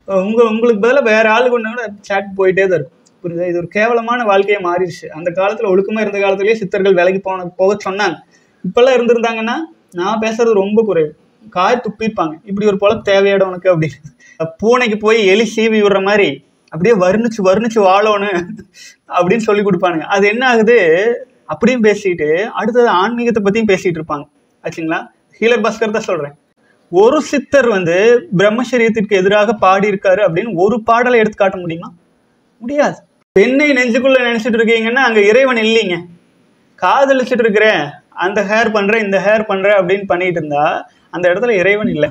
உங்க உங்களுக்கு பதிலாக வேற ஆளு கொண்டு கூட சேட் போயிட்டே தான் இருக்கும் புரியுதா இது ஒரு கேவலமான வாழ்க்கையை மாறிடுச்சு அந்த காலத்துல ஒழுக்கமா இருந்த காலத்திலேயே சித்தர்கள் வேலைக்கு போன போக சொன்னாங்க இப்பெல்லாம் இருந்திருந்தாங்கன்னா நான் பேசுறது ரொம்ப குறைவு காய் துப்பிப்பாங்க இப்படி ஒரு பொழப்பு தேவையாட உனக்கு அப்படின்னு பூனைக்கு போய் எலி சீவி விடுற மாதிரி அப்படியே வர்ணிச்சு வர்ணிச்சு வாழணும் அப்படின்னு சொல்லி கொடுப்பானுங்க அது என்ன ஆகுது அப்படியும் பேசிட்டு அடுத்தது ஆன்மீகத்தை பத்தியும் பேசிட்டு இருப்பாங்க ஆச்சுங்களா ஹீலர் பாஸ்கர் தான் சொல்றேன் ஒரு சித்தர் வந்து பிரம்மச்சரியத்திற்கு எதிராக பாடியிருக்காரு அப்படின்னு ஒரு பாடலை எடுத்து காட்ட முடியுமா முடியாது பெண்ணை நெஞ்சுக்குள்ள நினைச்சிட்டு இருக்கீங்கன்னா அங்க இறைவன் இல்லைங்க காதலிச்சிட்டு இருக்கிறேன் அந்த ஹேர் பண்றேன் இந்த ஹேர் பண்றேன் அப்படின்னு பண்ணிட்டு இருந்தா அந்த இடத்துல இறைவன் இல்லை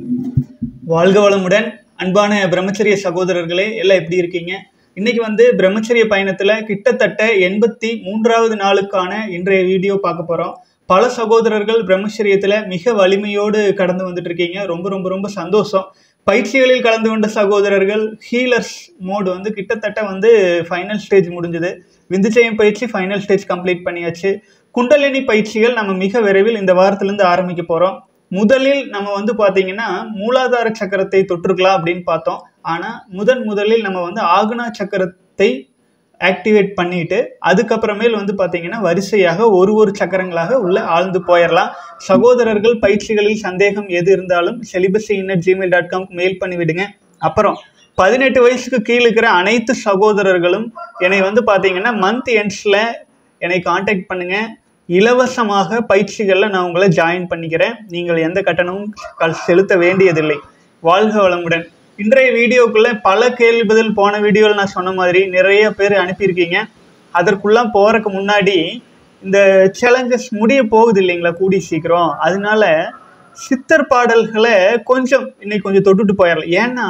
வாழ்க வளமுடன் அன்பான பிரம்மச்சரிய சகோதரர்களே எல்லாம் எப்படி இருக்கீங்க இன்னைக்கு வந்து பிரம்மச்சரிய பயணத்துல கிட்டத்தட்ட எண்பத்தி மூன்றாவது நாளுக்கான இன்றைய வீடியோ பார்க்க போறோம் பல சகோதரர்கள் பிரம்மச்சரியத்துல மிக வலிமையோடு கடந்து வந்துட்டு இருக்கீங்க ரொம்ப ரொம்ப ரொம்ப சந்தோஷம் பயிற்சிகளில் கலந்து கொண்ட சகோதரர்கள் ஹீலர்ஸ் மோடு வந்து கிட்டத்தட்ட வந்து ஃபைனல் ஸ்டேஜ் முடிஞ்சது விந்துச்சயம் பயிற்சி ஃபைனல் ஸ்டேஜ் கம்ப்ளீட் பண்ணியாச்சு குண்டலினி பயிற்சிகள் நம்ம மிக விரைவில் இந்த வாரத்திலிருந்து ஆரம்பிக்க போறோம் முதலில் நம்ம வந்து பாத்தீங்கன்னா மூலாதார சக்கரத்தை தொற்றுக்கலாம் அப்படின்னு பார்த்தோம் ஆனா முதன் முதலில் நம்ம வந்து ஆகுனா சக்கரத்தை ஆக்டிவேட் பண்ணிட்டு அதுக்கப்புறமேல் வந்து பாத்தீங்கன்னா வரிசையாக ஒரு ஒரு சக்கரங்களாக உள்ள ஆழ்ந்து போயிடலாம் சகோதரர்கள் பயிற்சிகளில் சந்தேகம் எது இருந்தாலும் செலிபஸி இன்னட் ஜிமெயில் டாட் காம்க்கு மெயில் பண்ணி விடுங்க அப்புறம் பதினெட்டு வயசுக்கு கீழே இருக்கிற அனைத்து சகோதரர்களும் என்னை வந்து பாத்தீங்கன்னா மந்த் எண்ட்ஸில் என்னை காண்டாக்ட் பண்ணுங்க இலவசமாக பயிற்சிகளில் நான் உங்களை ஜாயின் பண்ணிக்கிறேன் நீங்கள் எந்த கட்டணமும் க- செலுத்த வேண்டியதில்லை வாழ்க வளமுடன் இன்றைய வீடியோக்குள்ள பல கேள்வி பதில் போன வீடியோவில் நான் சொன்ன மாதிரி நிறைய பேர் அனுப்பியிருக்கீங்க அதற்குள்ளாம் போறதுக்கு முன்னாடி இந்த சேலஞ்சஸ் முடிய போகுது இல்லைங்களா கூடி சீக்கிரம் அதனால சித்தர் பாடல்களை கொஞ்சம் இன்னைக்கு கொஞ்சம் தொட்டுட்டு போயிடலாம் ஏன்னா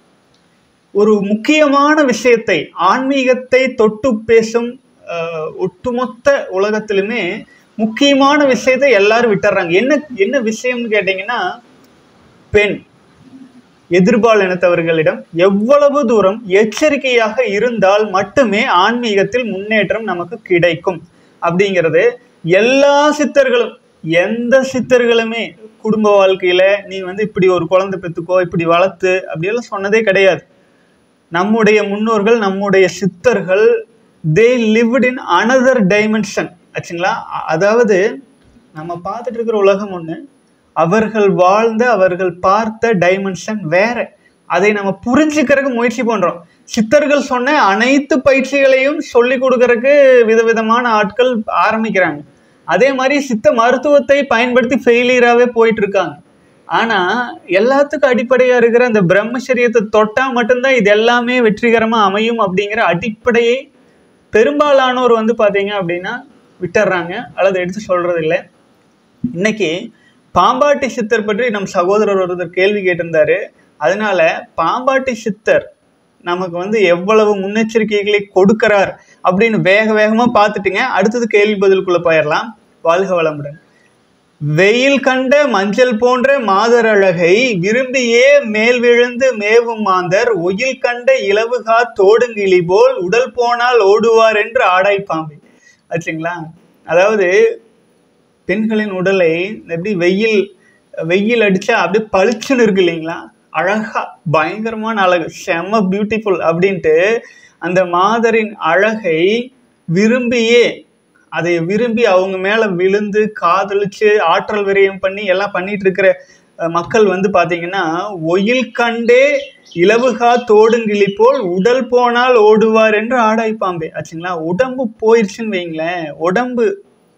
ஒரு முக்கியமான விஷயத்தை ஆன்மீகத்தை தொட்டு பேசும் அஹ், ஒட்டுமொத்த உலகத்திலுமே முக்கியமான விஷயத்தை எல்லாரும் விட்டுறாங்க என்ன என்ன விஷயம்னு கேட்டிங்கன்னா பெண் எதிர்பால் இனத்தவர்களிடம் எவ்வளவு தூரம் எச்சரிக்கையாக இருந்தால் மட்டுமே ஆன்மீகத்தில் முன்னேற்றம் நமக்கு கிடைக்கும் அப்படிங்கிறது எல்லா சித்தர்களும் எந்த சித்தர்களுமே குடும்ப வாழ்க்கையில நீ வந்து இப்படி ஒரு குழந்தை பெத்துக்கோ இப்படி வளர்த்து அப்படியெல்லாம் சொன்னதே கிடையாது நம்முடைய முன்னோர்கள் நம்முடைய சித்தர்கள் they lived in another dimension ஆச்சுங்களா அ- அதாவது நம்ம பார்த்துட்டு இருக்கிற உலகம் ஒன்று அவர்கள் வாழ்ந்த அவர்கள் பார்த்த டைமென்ஷன் வேற அதை நம்ம புரிஞ்சுக்கிறதுக்கு முயற்சி பண்றோம் சித்தர்கள் சொன்ன அனைத்து பயிற்சிகளையும் சொல்லி கொடுக்கறதுக்கு விதவிதமான ஆட்கள் ஆரம்பிக்கிறாங்க அதே மாதிரி சித்த மருத்துவத்தை பயன்படுத்தி ஃபெயிலியராகவே போயிட்டு இருக்காங்க ஆனா எல்லாத்துக்கும் அடிப்படையா இருக்கிற அந்த பிரம்மச்சரியத்தை தொட்டா மட்டும்தான் இது எல்லாமே வெற்றிகரமா அமையும் அப்படிங்கிற அடிப்படையை பெரும்பாலானோர் வந்து பாத்தீங்க அப்படின்னா விட்டுறாங்க அல்லது எடுத்து சொல்றது இல்லை இன்னைக்கு பாம்பாட்டி சித்தர் பற்றி நம் சகோதரர் ஒருத்தர் கேள்வி கேட்டிருந்தாரு அதனால பாம்பாட்டி சித்தர் நமக்கு வந்து எவ்வளவு முன்னெச்சரிக்கைகளை கொடுக்கிறார் அப்படின்னு வேக வேகமா பார்த்துட்டுங்க அடுத்தது கேள்வி பதிலுக்குள்ள போயிடலாம் வாழ்க வளமுடன் வெயில் கண்ட மஞ்சள் போன்ற மாதர் அழகை விரும்பியே மேல் விழுந்து மேவும் மாந்தர் ஒயில் கண்ட இலவுகா தோடுங்கிளி போல் உடல் போனால் ஓடுவார் என்று ஆடாய் பாம்பு ஆச்சுங்களா அதாவது பெண்களின் உடலை எப்படி வெயில் வெயில் அடிச்சா அப்படியே பளிச்சுன்னு இருக்கு இல்லைங்களா அழகா பயங்கரமான அழகு செம்ம பியூட்டிஃபுல் அப்படின்ட்டு அந்த மாதரின் அழகை விரும்பியே அதை விரும்பி அவங்க மேல விழுந்து காதலிச்சு ஆற்றல் விரயம் பண்ணி எல்லாம் பண்ணிட்டு இருக்கிற அஹ், மக்கள் வந்து பாத்தீங்கன்னா ஒயில் கண்டே இலவுகா தோடுங்கிளி போல் உடல் போனால் ஓடுவார் என்று ஆடாய் பாம்பே ஆச்சுங்களா உடம்பு போயிடுச்சுன்னு வைங்களேன் உடம்பு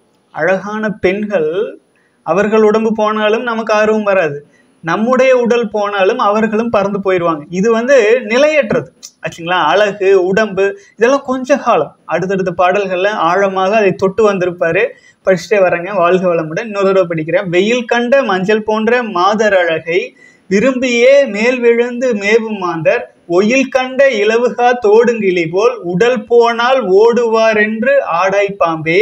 அழகான பெண்கள் அவர்கள் உடம்பு போனாலும் நமக்கு ஆர்வம் வராது நம்முடைய உடல் போனாலும் அவர்களும் பறந்து போயிடுவாங்க இது வந்து நிலையற்றது ஆச்சுங்களா அழகு உடம்பு இதெல்லாம் கொஞ்ச காலம் அடுத்தடுத்த பாடல்கள்ல ஆழமாக அதை தொட்டு வந்திருப்பாரு படிச்சுட்டே வரேங்க வாழ்க வளமுடன் இன்னொரு தடவை படிக்கிறேன் வெயில் கண்ட மஞ்சள் போன்ற மாதர் அழகை விரும்பியே மேல் விழுந்து மேவும் மாந்தர் ஒயில் கண்ட இலவுகா தோடுங்கிளி போல் உடல் போனால் ஓடுவார் என்று ஆடாய் பாம்பே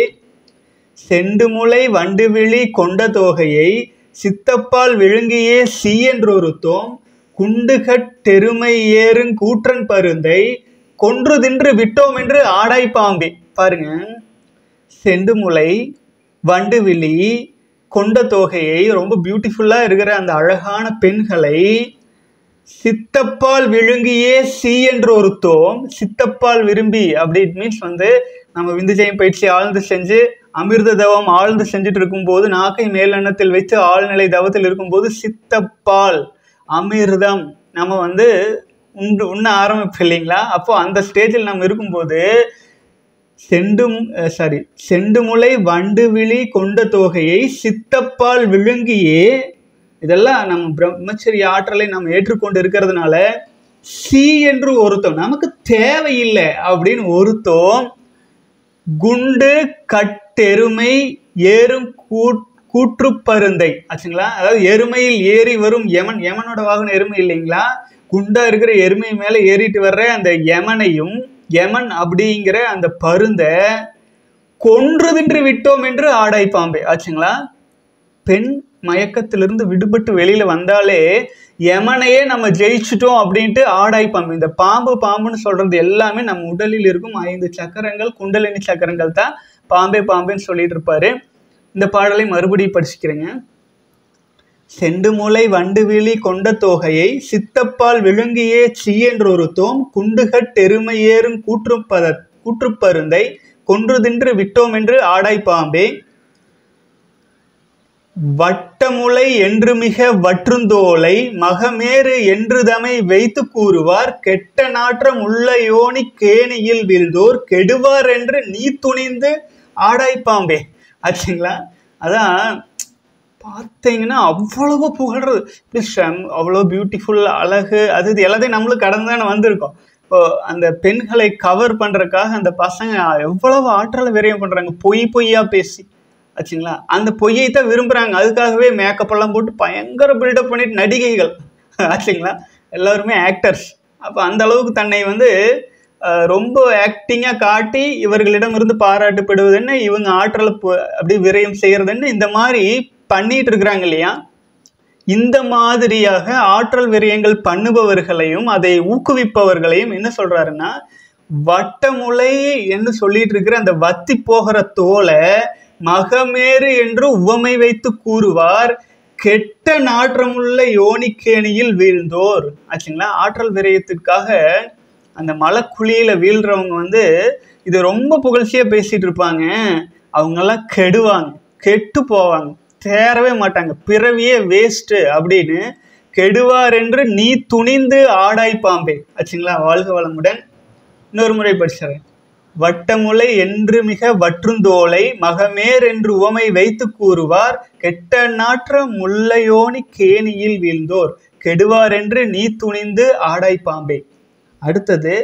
செண்டுமுலை வண்டுவிழி கொண்ட தோகையை சித்தப்பால் விழுங்கியே சி என்றொருத்தோம் குண்டுகட் தெருமை ஏறுங் கூற்றன் பருந்தை கொன்று தின்று விட்டோம் என்று ஆடாய் பாம்பே பாருங்க செண்டுமுலை வண்டுவிழி கொண்ட தோகையை ரொம்ப பியூட்டிஃபுல்லா இருக்கிற அந்த அழகான பெண்களை சித்தப்பால் விழுங்கியே சி என்று ஒருத்தோம் சித்தப்பால் விரும்பி அப்படி மீன்ஸ் வந்து நம்ம விந்துஜயம் பயிற்சி ஆழ்ந்து செஞ்சு அமிர்த தவம் ஆழ்ந்து செஞ்சுட்டு இருக்கும்போது நாக்கை மேலெண்ணத்தில் வைத்து ஆழ்நிலை தவத்தில் இருக்கும்போது சித்தப்பால் அமிர்தம் நம்ம வந்து உண்டு உண்ண ஆரம்பிப்போம் இல்லைங்களா அப்போ அந்த ஸ்டேஜில் நம்ம இருக்கும்போது செண்டும் சாரி செண்டுமுலை வண்டுவிழி கொண்ட தொகையை சித்தப்பால் விழுங்கியே இதெல்லாம் நம்ம பிரம்மச்சரிய ஆற்றலை நம்ம ஏற்றுக்கொண்டு இருக்கிறதுனால சி என்று ஒருத்தம் நமக்கு தேவையில்லை அப்படின்னு ஒருத்தம் குண்டு கட்டெருமை ஏறும் கூட் கூற்றுப்பருந்தை ஆச்சுங்களா அதாவது எருமையில் ஏறி வரும் யமன் யமனோட வாகனம் எருமை இல்லைங்களா குண்டா இருக்கிற எருமை மேல ஏறிட்டு வர்ற அந்த யமனையும் யமன் அப்படிங்கிற அந்த பருந்தை கொன்றுதின்று விட்டோம் என்று ஆடாய் பாம்பே ஆச்சுங்களா பெண் மயக்கத்திலிருந்து விடுபட்டு வெளியில வந்தாலே யமனையே நம்ம ஜெயிச்சிட்டோம் அப்படின்ட்டு ஆடாய் பாம்பு இந்த பாம்பு பாம்புன்னு சொல்றது எல்லாமே நம்ம உடலில் இருக்கும் ஐந்து சக்கரங்கள் குண்டலினி சக்கரங்கள் தான் பாம்பே பாம்பேன்னு சொல்லிட்டு இருப்பாரு இந்த பாடலை மறுபடியும் படிச்சுக்கிறேங்க செண்டுமுலை வண்டுவிழி கொண்ட தோகையை சித்தப்பால் விழுங்கியே சி என்றொரு தோம் குண்டுகட் எருமையேறும் கூற்றுப்பத கூற்றுப்பருந்தை கொன்று தின்று விட்டோம் என்று ஆடாய் பாம்பே வட்டமுலை என்று மிக வற்றுந்தோலை மகமேறு என்று தமை வைத்து கூறுவார் கெட்ட நாற்றம் உள்ள யோனி கேணியில் வீழ்ந்தோர் கெடுவார் என்று நீ துணிந்து ஆடாய் பாம்பே ஆச்சுங்களா அதான் பார்த்தீங்கன்னா அவ்வளவு புகழ்றது இப்படி செம் அவ்வளோ பியூட்டிஃபுல் அழகு அது இது எல்லாத்தையும் நம்மளும் கடந்து தானே வந்திருக்கோம் இப்போ அந்த பெண்களை கவர் பண்ணுறதுக்காக அந்த பசங்க எவ்வளவு ஆற்றலை விரயம் பண்ணுறாங்க பொய் பொய்யா பேசி ஆச்சுங்களா அந்த பொய்யை தான் விரும்புகிறாங்க அதுக்காகவே மேக்கப் எல்லாம் போட்டு பயங்கர பில்டப் பண்ணிட்டு நடிகைகள் ஆச்சுங்களா எல்லாருமே ஆக்டர்ஸ் அப்போ அந்த அளவுக்கு தன்னை வந்து அஹ், ரொம்ப ஆக்டிங்காக காட்டி இவர்களிடமிருந்து பாராட்டுப்படுவதுன்னு இவங்க ஆற்றலை பு- அப்படி விரயம் செய்கிறதுன்னு இந்த மாதிரி பண்ணிட்டு இருக்கிறாங்க இல்லையா இந்த மாதிரியாக ஆற்றல் விரயங்கள் பண்ணுபவர்களையும் அதை ஊக்குவிப்பவர்களையும் என்ன சொல்றாருன்னா வட்டமுலை என்று சொல்லிட்டு இருக்கிற அந்த வத்தி போகிற தோலை மகமேறு என்று உவமை வைத்து கூறுவார் கெட்ட நாற்றமுள்ள யோனிக்கேணியில் வீழ்ந்தோர் ஆச்சுங்களா ஆற்றல் விரயத்திற்காக அந்த மலைக்குழியில வீழ்றவங்க வந்து இது ரொம்ப புகழ்ச்சியா பேசிட்டு இருப்பாங்க அவங்கெல்லாம் கெடுவாங்க கெட்டு போவாங்க தேரவே மாட்டாங்க பிறவியே வேஸ்ட்டு அப்படின்னு கெடுவார் என்று நீ துணிந்து ஆடாய் பாம்பே ஆச்சுங்களா வாழ்க வளமுடன் இன்னொரு முறை படிச்சிடறேன் வட்டமுலை என்று மிக வற்றுந்தோலை மகமேர் என்று உவமை வைத்து கூறுவார் கெட்ட நாற்ற முல்லையோனி கேணியில் வீழ்ந்தோர் கெடுவார் என்று நீ துணிந்து ஆடாய் பாம்பே அடுத்தது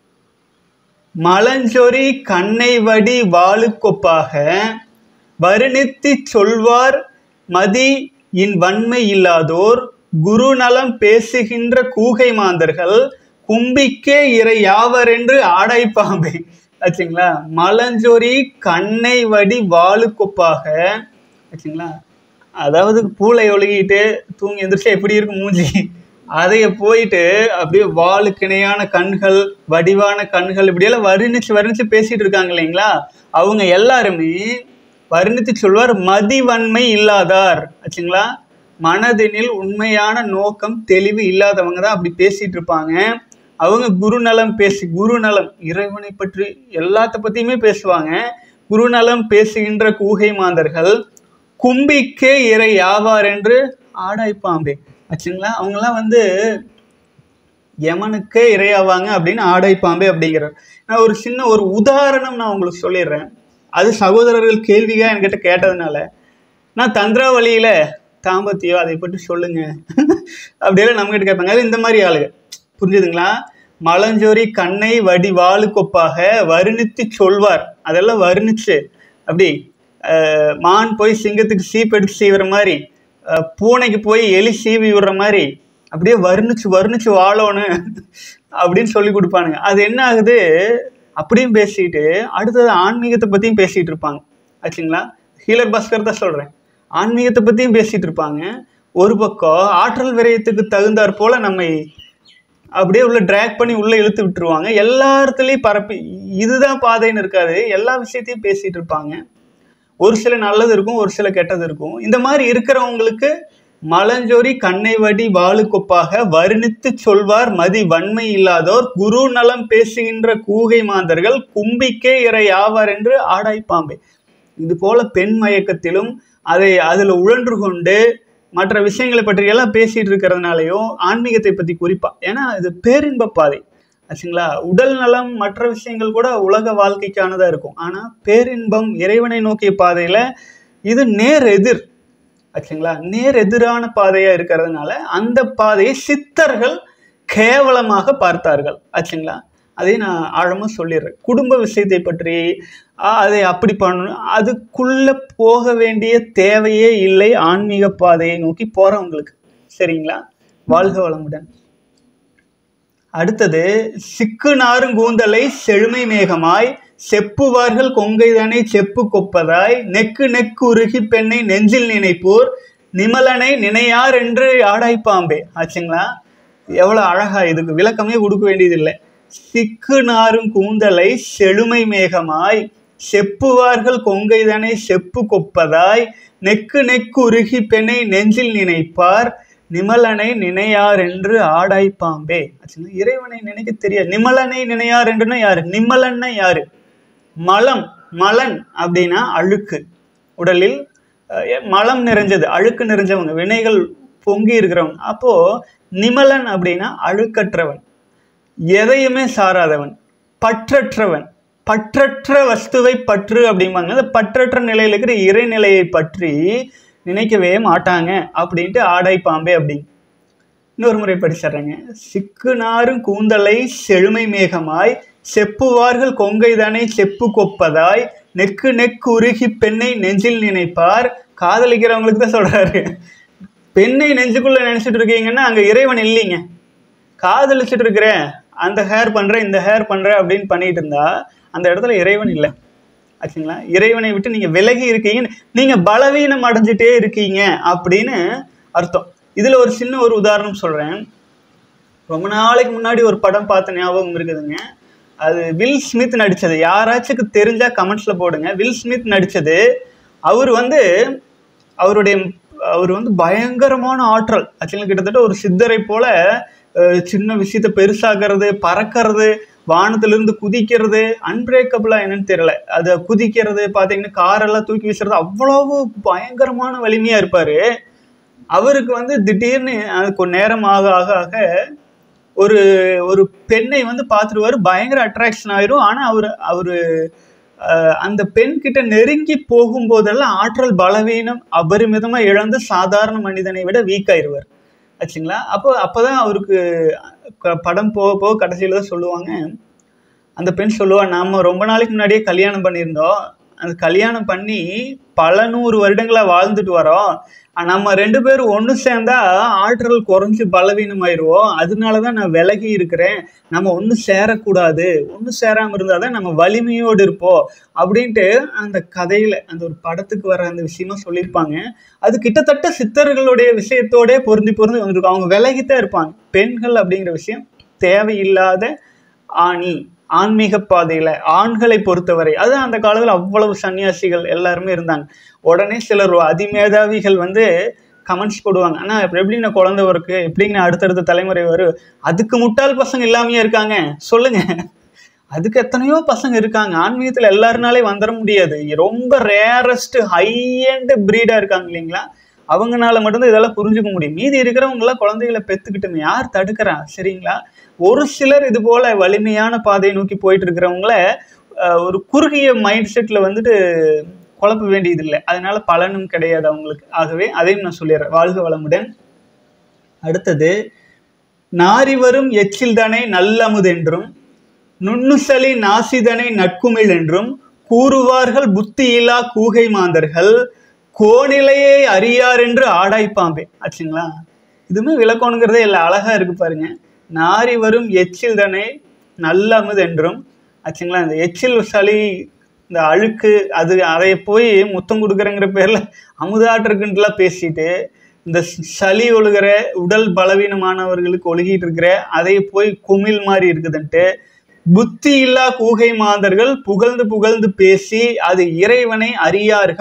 மலஞ்சொரி கண்ணை வடி வாளுக்கொப்பாக வருணித்தி சொல்வார் மதி இன் வன்மை இல்லாதோர் குருநலம் பேசுகின்ற கூகை மாந்தர்கள் கும்பிக்கே இறை யாவரென்று ஆடை பாம்பை ஆச்சுங்களா மலஞ்சொரி கண்ணை வடி வாளுக்கொப்பாக ஆச்சுங்களா அதாவது பூளை ஒழுகிட்டு தூங்கி எந்திரிச்சா எப்படி இருக்கும் மூஞ்சி அதைய போயிட்டு அப்படியே வாளுக்கு இணையான கண்கள் வடிவான கண்கள் இப்படியெல்லாம் வர்ணிச்சு வர்ணிச்சு பேசிட்டு இருக்காங்க இல்லைங்களா அவங்க எல்லாருமே வர்ணித்து சொல்வார் மதிவன்மை இல்லாதார் ஆச்சுங்களா மனதினில் உண்மையான நோக்கம் தெளிவு இல்லாதவங்க தான் அப்படி பேசிட்டு இருப்பாங்க அவங்க குருநலம் பேசி குருநலம் இறைவனை பற்றி எல்லாத்த பத்தியுமே பேசுவாங்க குருநலம் பேசுகின்ற கூகை மாந்தர்கள் கும்பிக்கே இறை யாவார் என்று ஆடாய் பாம்பே ஆச்சுங்களா அவங்கெல்லாம் வந்து யமனுக்கே இரையாவாங்க அப்படின்னு ஆடை பாம்பே அப்படிங்கிறார் நான் ஒரு சின்ன ஒரு உதாரணம் நான் உங்களுக்கு சொல்லிடுறேன் அது சகோதரர்கள் கேள்வியாக என்கிட்ட கேட்டதுனால நான் தந்திராவளியில் தாம்பத்தியம் அதை பற்றி சொல்லுங்க அப்படியெல்லாம் நம்மகிட்ட கேட்பாங்க அது இந்த மாதிரி ஆளுங்க புரிஞ்சுதுங்களா மலஞ்சோரி கண்ணை வடி வாளுக்கொப்பாக வருணித்து சொல்வார் அதெல்லாம் வருணிச்சு அப்படி அஹ், மான் போய் சிங்கத்துக்கு சீப் எடுத்து சீவுற மாதிரி அஹ், பூனைக்கு போய் எலி சீவி விடுற மாதிரி அப்படியே வர்ணிச்சு வர்ணிச்சு வாழணும் அப்படின்னு சொல்லி கொடுப்பானுங்க அது என்ன ஆகுது அப்படியும் பேசிட்டு அடுத்தது ஆன்மீகத்தை பற்றியும் பேசிட்டு இருப்பாங்க ஆச்சுங்களா ஹீலர் பாஸ்கர் தான் சொல்கிறேன் ஆன்மீகத்தை பற்றியும் பேசிட்டு இருப்பாங்க ஒரு பக்கம் ஆற்றல் விரயத்துக்கு தகுந்தாற் போல நம்மை அப்படியே உள்ள ட்ராக் பண்ணி உள்ள இழுத்து விட்டுருவாங்க எல்லா இடத்துலையும் பரப்பி இதுதான் பாதைன்னு இருக்காது எல்லா விஷயத்தையும் பேசிட்டு இருப்பாங்க ஒரு சில நல்லது இருக்கும் ஒரு சில கெட்டது இருக்கும் இந்த மாதிரி இருக்கிறவங்களுக்கு மலஞ்சொரி கண்ணை வடி வாளுக்கொப்பாக வருணித்து சொல்வார் மதி வன்மை இல்லாதோர் குரு நலம் பேசுகின்ற கூகை மாந்தர்கள் கும்பிக்கே இறை ஆவார் என்று ஆடாய் பாம்பே இது போல பெண் மயக்கத்திலும் அதை அதில் உழன்று கொண்டு மற்ற விஷயங்களை பற்றி எல்லாம் பேசிட்டு இருக்கிறதுனாலையும் ஆன்மீகத்தை பற்றி குறிப்பா ஏன்னா இது பேரின்ப பாதை ஆச்சுங்களா உடல் நலம் மற்ற விஷயங்கள் கூட உலக வாழ்க்கைக்கானதா இருக்கும் ஆனா பேரின்பம் இறைவனை நோக்கிய பாதையில இது நேர் எதிர் ஆச்சுங்களா நேர் எதிரான பாதையா இருக்கிறதுனால அந்த பாதையை சித்தர்கள் கேவலமாக பார்த்தார்கள் ஆச்சுங்களா அதை நான் ஆழமா சொல்லிடுறேன் குடும்ப விஷயத்தை பற்றி ஆ, அதை அப்படி பண்ணணும் அதுக்குள்ள போக வேண்டிய தேவையே இல்லை ஆன்மீக பாதையை நோக்கி போறவங்களுக்கு சரிங்களா வாழ்க வளமுடன் அடுத்தது சிக்கு நாருங்கூந்தலை செழுமை மேகமாய் செப்புவார்கள் கொங்கைதனை செப்பு கொப்பதாய் நெக்கு நெக்கு உருகி பெண்ணை நெஞ்சில் நினைப்போர் நிமலனை நினையார் என்று ஆடாய்ப்பாம்பே ஆச்சுங்களா எவ்வளோ அழகா இதுக்கு விளக்கமே கொடுக்க வேண்டியதில்லை சிக்கு நாரும் கூந்தலை செழுமை மேகமாய் செப்புவார்கள் கொங்கைதனை செப்பு கொப்பதாய் நெக்கு நெக்கு உருகி பெண்ணை நெஞ்சில் நினைப்பார் நிமலனை நினையார் என்று ஆடாய் பாம்பே ஆச்சுங்களா இறைவனை நினைக்க தெரியாது நிமலனை நினையார் என்றுன்னா யாரு நிமலன்னா யாரு மலம் மலன் அப்படின்னா அழுக்கு உடலில் அஹ், எ- மலம் நிறைஞ்சது அழுக்கு நிறைஞ்சவங்க வினைகள் பொங்கி இருக்கிறவங்க அப்போ நிமலன் அப்படின்னா அழுக்கற்றவன் எதையுமே சாராதவன் பற்றற்றவன் பற்றற்ற வஸ்துவை பற்று அப்படிம்பாங்க அந்த பற்றற்ற நிலையில் இருக்கிற இறைநிலையை பற்றி நினைக்கவே மாட்டாங்க அப்படின்ட்டு ஆடை பாம்பே அப்படிங்க இன்னொரு முறை படிச்சிடுறேங்க சிக்கு நாரும் கூந்தலை செழுமை மேகமாய் செப்புவார்கள் கொங்கைதானே செப்பு கொப்பதாய் நெக்கு நெக்கு உருகி பெண்ணை நெஞ்சில் நினைப்பார் காதலிக்கிறவங்களுக்கு தான் சொல்றாரு பெண்ணை நெஞ்சுக்குள்ள நினைச்சிட்டு இருக்கீங்கன்னா அங்க இறைவன் இல்லைங்க காதலிச்சிட்டு இருக்கிறேன் அந்த ஹேர் பண்றேன் இந்த ஹேர் பண்றேன் அப்படின்னு பண்ணிட்டு இருந்தா அந்த இடத்துல இறைவன் இல்லை ஆச்சுங்களா இறைவனை விட்டு நீங்க விலகி இருக்கீங்க நீங்க பலவீனம் அடைஞ்சிட்டே இருக்கீங்க அப்படின்னு அர்த்தம் இதுல ஒரு சின்ன ஒரு உதாரணம் சொல்றேன் ரொம்ப நாளைக்கு முன்னாடி ஒரு படம் பார்த்த ஞாபகம் இருக்குதுங்க அது வில் ஸ்மித் நடிச்சது யாராச்சுக்கு தெரிஞ்சா கமெண்ட்ஸ்ல போடுங்க வில் ஸ்மித் நடிச்சது அவர் வந்து அவருடைய அவர் வந்து பயங்கரமான ஆற்றல் ஆக்சுவலி கிட்டத்தட்ட ஒரு சித்தரை போல அஹ், சின்ன விஷயத்தை பெருசாக்குறது பறக்கிறது வானத்திலிருந்து குதிக்கிறது அன்பிரேக்கபிளா என்னன்னு தெரியல அதை குதிக்கிறது பார்த்தீங்கன்னா காரெல்லாம் தூக்கி வீசுறது அவ்வளவு பயங்கரமான வலிமையா இருப்பாரு அவருக்கு வந்து திடீர்னு அது கொஞ்ச நேரம் ஆக ஆக ஆக ஒரு ஒரு பெண்ணை வந்து பார்த்துருவாரு பயங்கர அட்ராக்ஷன் ஆயிரும் ஆனா அவர் அவரு அஹ், அந்த பெண் கிட்ட நெருங்கி போகும்போதெல்லாம் ஆற்றல் பலவீனம் அபரிமிதமா இழந்து சாதாரண மனிதனை விட வீக் ஆயிருவார் ஆச்சுங்களா அப்போ அப்பதான் அவருக்கு க- படம் போக போக கடைசியில தான் சொல்லுவாங்க அந்த பெண் சொல்லுவா நாம ரொம்ப நாளைக்கு முன்னாடியே கல்யாணம் பண்ணியிருந்தோம் அந்த கல்யாணம் பண்ணி பல நூறு வருடங்களா வாழ்ந்துட்டு வரோம் ஆனா, நம்ம ரெண்டு பேரும் ஒன்று சேர்ந்தா ஆற்றல் குறைஞ்சு பலவீனமாயிருவோம் அதனால தான் நான் விலகி இருக்கிறேன் நம்ம ஒன்று சேரக்கூடாது ஒன்று சேராமல் இருந்தால் தான் நம்ம வலிமையோடு இருப்போம் அப்படின்ட்டு அந்த கதையில அந்த ஒரு படத்துக்கு வர அந்த விஷயமா சொல்லியிருப்பாங்க அது கிட்டத்தட்ட சித்தர்களுடைய விஷயத்தோட பொருந்தி பொருந்தி வந்திருக்கும் அவங்க விலகித்தான் இருப்பாங்க பெண்கள் அப்படிங்கிற விஷயம் தேவையில்லாத ஆணி ஆன்மீக பாதையில ஆண்களை பொறுத்தவரை அது அந்த காலத்துல அவ்வளவு சன்னியாசிகள் எல்லாருமே இருந்தாங்க உடனே சிலர் அதிமேதாவிகள் வந்து கமெண்ட்ஸ் போடுவாங்க ஆனா இப்ப எப்படிங்க குழந்தை இருக்கு எப்படிங்க அடுத்தடுத்த தலைமுறை வரும் அதுக்கு முட்டாள் பசங்க இல்லாமையே இருக்காங்க சொல்லுங்க அதுக்கு எத்தனையோ பசங்க இருக்காங்க ஆன்மீகத்துல எல்லாருனாலே வந்துட முடியாது ரொம்ப ரேரஸ்ட் ஹை அண்ட் பிரீடா இருக்காங்க இல்லைங்களா அவங்கனால மட்டும்தான் இதெல்லாம் புரிஞ்சுக்க முடியும் மீதி இருக்கிறவங்க எல்லாம் குழந்தைகளை பெத்துக்கிட்டுமே யார் தடுக்கிறா சரிங்களா ஒரு சிலர் இது போல வலிமையான பாதையை நோக்கி போயிட்டு இருக்கிறவங்கள அஹ், ஒரு குறுகிய மைண்ட் செட்ல வந்துட்டு குழப்ப வேண்டியதில்லை அதனால பலனும் கிடையாது அவங்களுக்கு ஆகவே அதையும் நான் சொல்லிடுறேன் வாழ்க வளமுடன் அடுத்தது நாரி வரும் எச்சில் தானே நல்லமுதென்றும் நுண்ணுசலி நாசிதனை நட்குமிழ் என்றும் கூறுவார்கள் புத்தியில்லா கூகை மாந்தர்கள் கோநிலையை அறியார் என்று ஆடாய்ப்பாம்பே ஆச்சுங்களா இதுவுமே விளக்கணுங்கிறதே இல்லை அழகா இருக்கு பாருங்க நாரி வரும் எச்சில் தானே நல்லமுது என்றும் ஆச்சுங்களா இந்த எச்சில் சளி இந்த அழுக்கு அது அதை போய் முத்தம் கொடுக்குறங்கிற பேர்ல அமுதாட்டிருக்குன்ட்டுலாம் பேசிட்டு இந்த சளி ஒழுகிற உடல் பலவீனமானவர்களுக்கு ஒழுகிட்டு இருக்கிற அதை போய் குமிழ் மாதிரி இருக்குதுன்ட்டு புத்தி இல்லா கூகை மாந்தர்கள் புகழ்ந்து புகழ்ந்து பேசி அது இறைவனை அறியார்கள்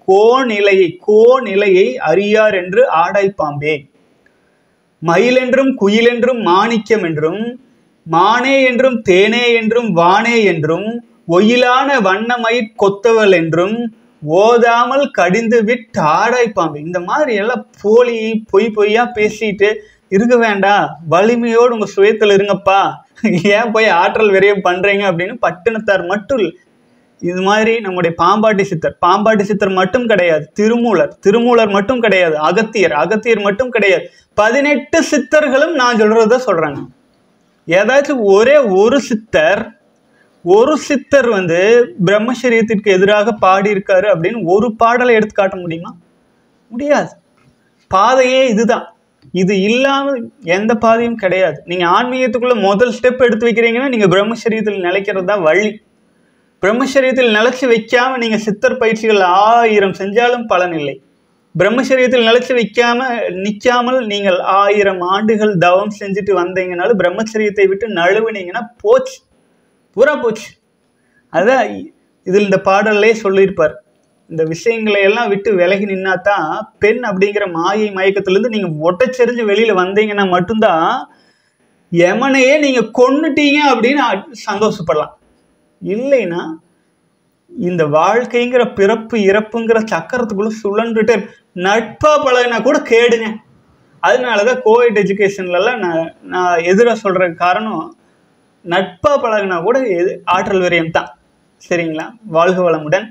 கோநிலையை கோநிலையை அறியார் என்று ஆடாய் பாம்பே மயிலென்றும் குயிலென்றும் மாணிக்கம் என்றும் மானே என்றும் தேனே என்றும் வானே என்றும் ஒயிலான வண்ணமயிர் கொத்தவள் என்றும் ஓதாமல் கடிந்து விட்டு ஆடாய் பாம்பு இந்த மாதிரி எல்லாம் போலி பொய் பொய்யா பேசிட்டு இருக்க வேண்டாம் வலிமையோடு உங்க சுயத்துல இருங்கப்பா ஏன் போய் ஆற்றல் விரயம் பண்றீங்க அப்படின்னு பட்டினத்தார் மட்டும் இல்லை இது மாதிரி நம்முடைய பாம்பாட்டி சித்தர் பாம்பாட்டி சித்தர் மட்டும் கிடையாது திருமூலர் திருமூலர் மட்டும் கிடையாது அகத்தியர் அகத்தியர் மட்டும் கிடையாது பதினெட்டு சித்தர்களும் நான் சொல்றத சொல்றாங்க ஏதாச்சும் ஒரே ஒரு சித்தர் ஒரு சித்தர் வந்து பிரம்மச்சரியத்திற்கு எதிராக பாடியிருக்காரு அப்படின்னு ஒரு பாடலை எடுத்து காட்ட முடியுமா முடியாது பாதையே இதுதான் இது இல்லாமல் எந்த பாதையும் கிடையாது நீங்க ஆன்மீகத்துக்குள்ள முதல் ஸ்டெப் எடுத்து வைக்கிறீங்கன்னா நீங்க பிரம்மச்சரியத்தில் நிலைக்கிறது தான் வழி பிரம்மச்சரியத்தில் நிலைச்சு வைக்காம நீங்க சித்தர் பயிற்சிகள் ஆயிரம் செஞ்சாலும் பலன் இல்லை பிரம்மச்சரியத்தில் நிலைச்சு வைக்காம நிக்காமல் நீங்கள் ஆயிரம் ஆண்டுகள் தவம் செஞ்சுட்டு வந்தீங்கனாலும் பிரம்மச்சரியத்தை விட்டு நழுவுனீங்கன்னா போச்சு பூரா போச்சு அதான் இதில் இந்த பாடல்லே சொல்லியிருப்பார் இந்த விஷயங்களை எல்லாம் விட்டு விலகி நின்னா தான் பெண் அப்படிங்கிற மாயை மயக்கத்திலேருந்து நீங்கள் ஒட்டச்செறிஞ்சு வெளியில் வந்தீங்கன்னா மட்டும்தான் யமனையே நீங்கள் கொன்னுட்டீங்க அப்படின்னு சந்தோஷப்படலாம் இல்லைன்னா இந்த வாழ்க்கைங்கிற பிறப்பு இறப்புங்கிற சக்கரத்துக்குள்ள சுழன்றுட்டு நட்பா பழகினா கூட கேடுங்க அதனாலதான் கோவிட் எஜுகேஷன்லலாம் நான் நான் எதிராக சொல்ற காரணம் நட்பா பழகினா கூட எது ஆற்றல் விரயம் தான் சரிங்களா வாழ்க வளமுடன்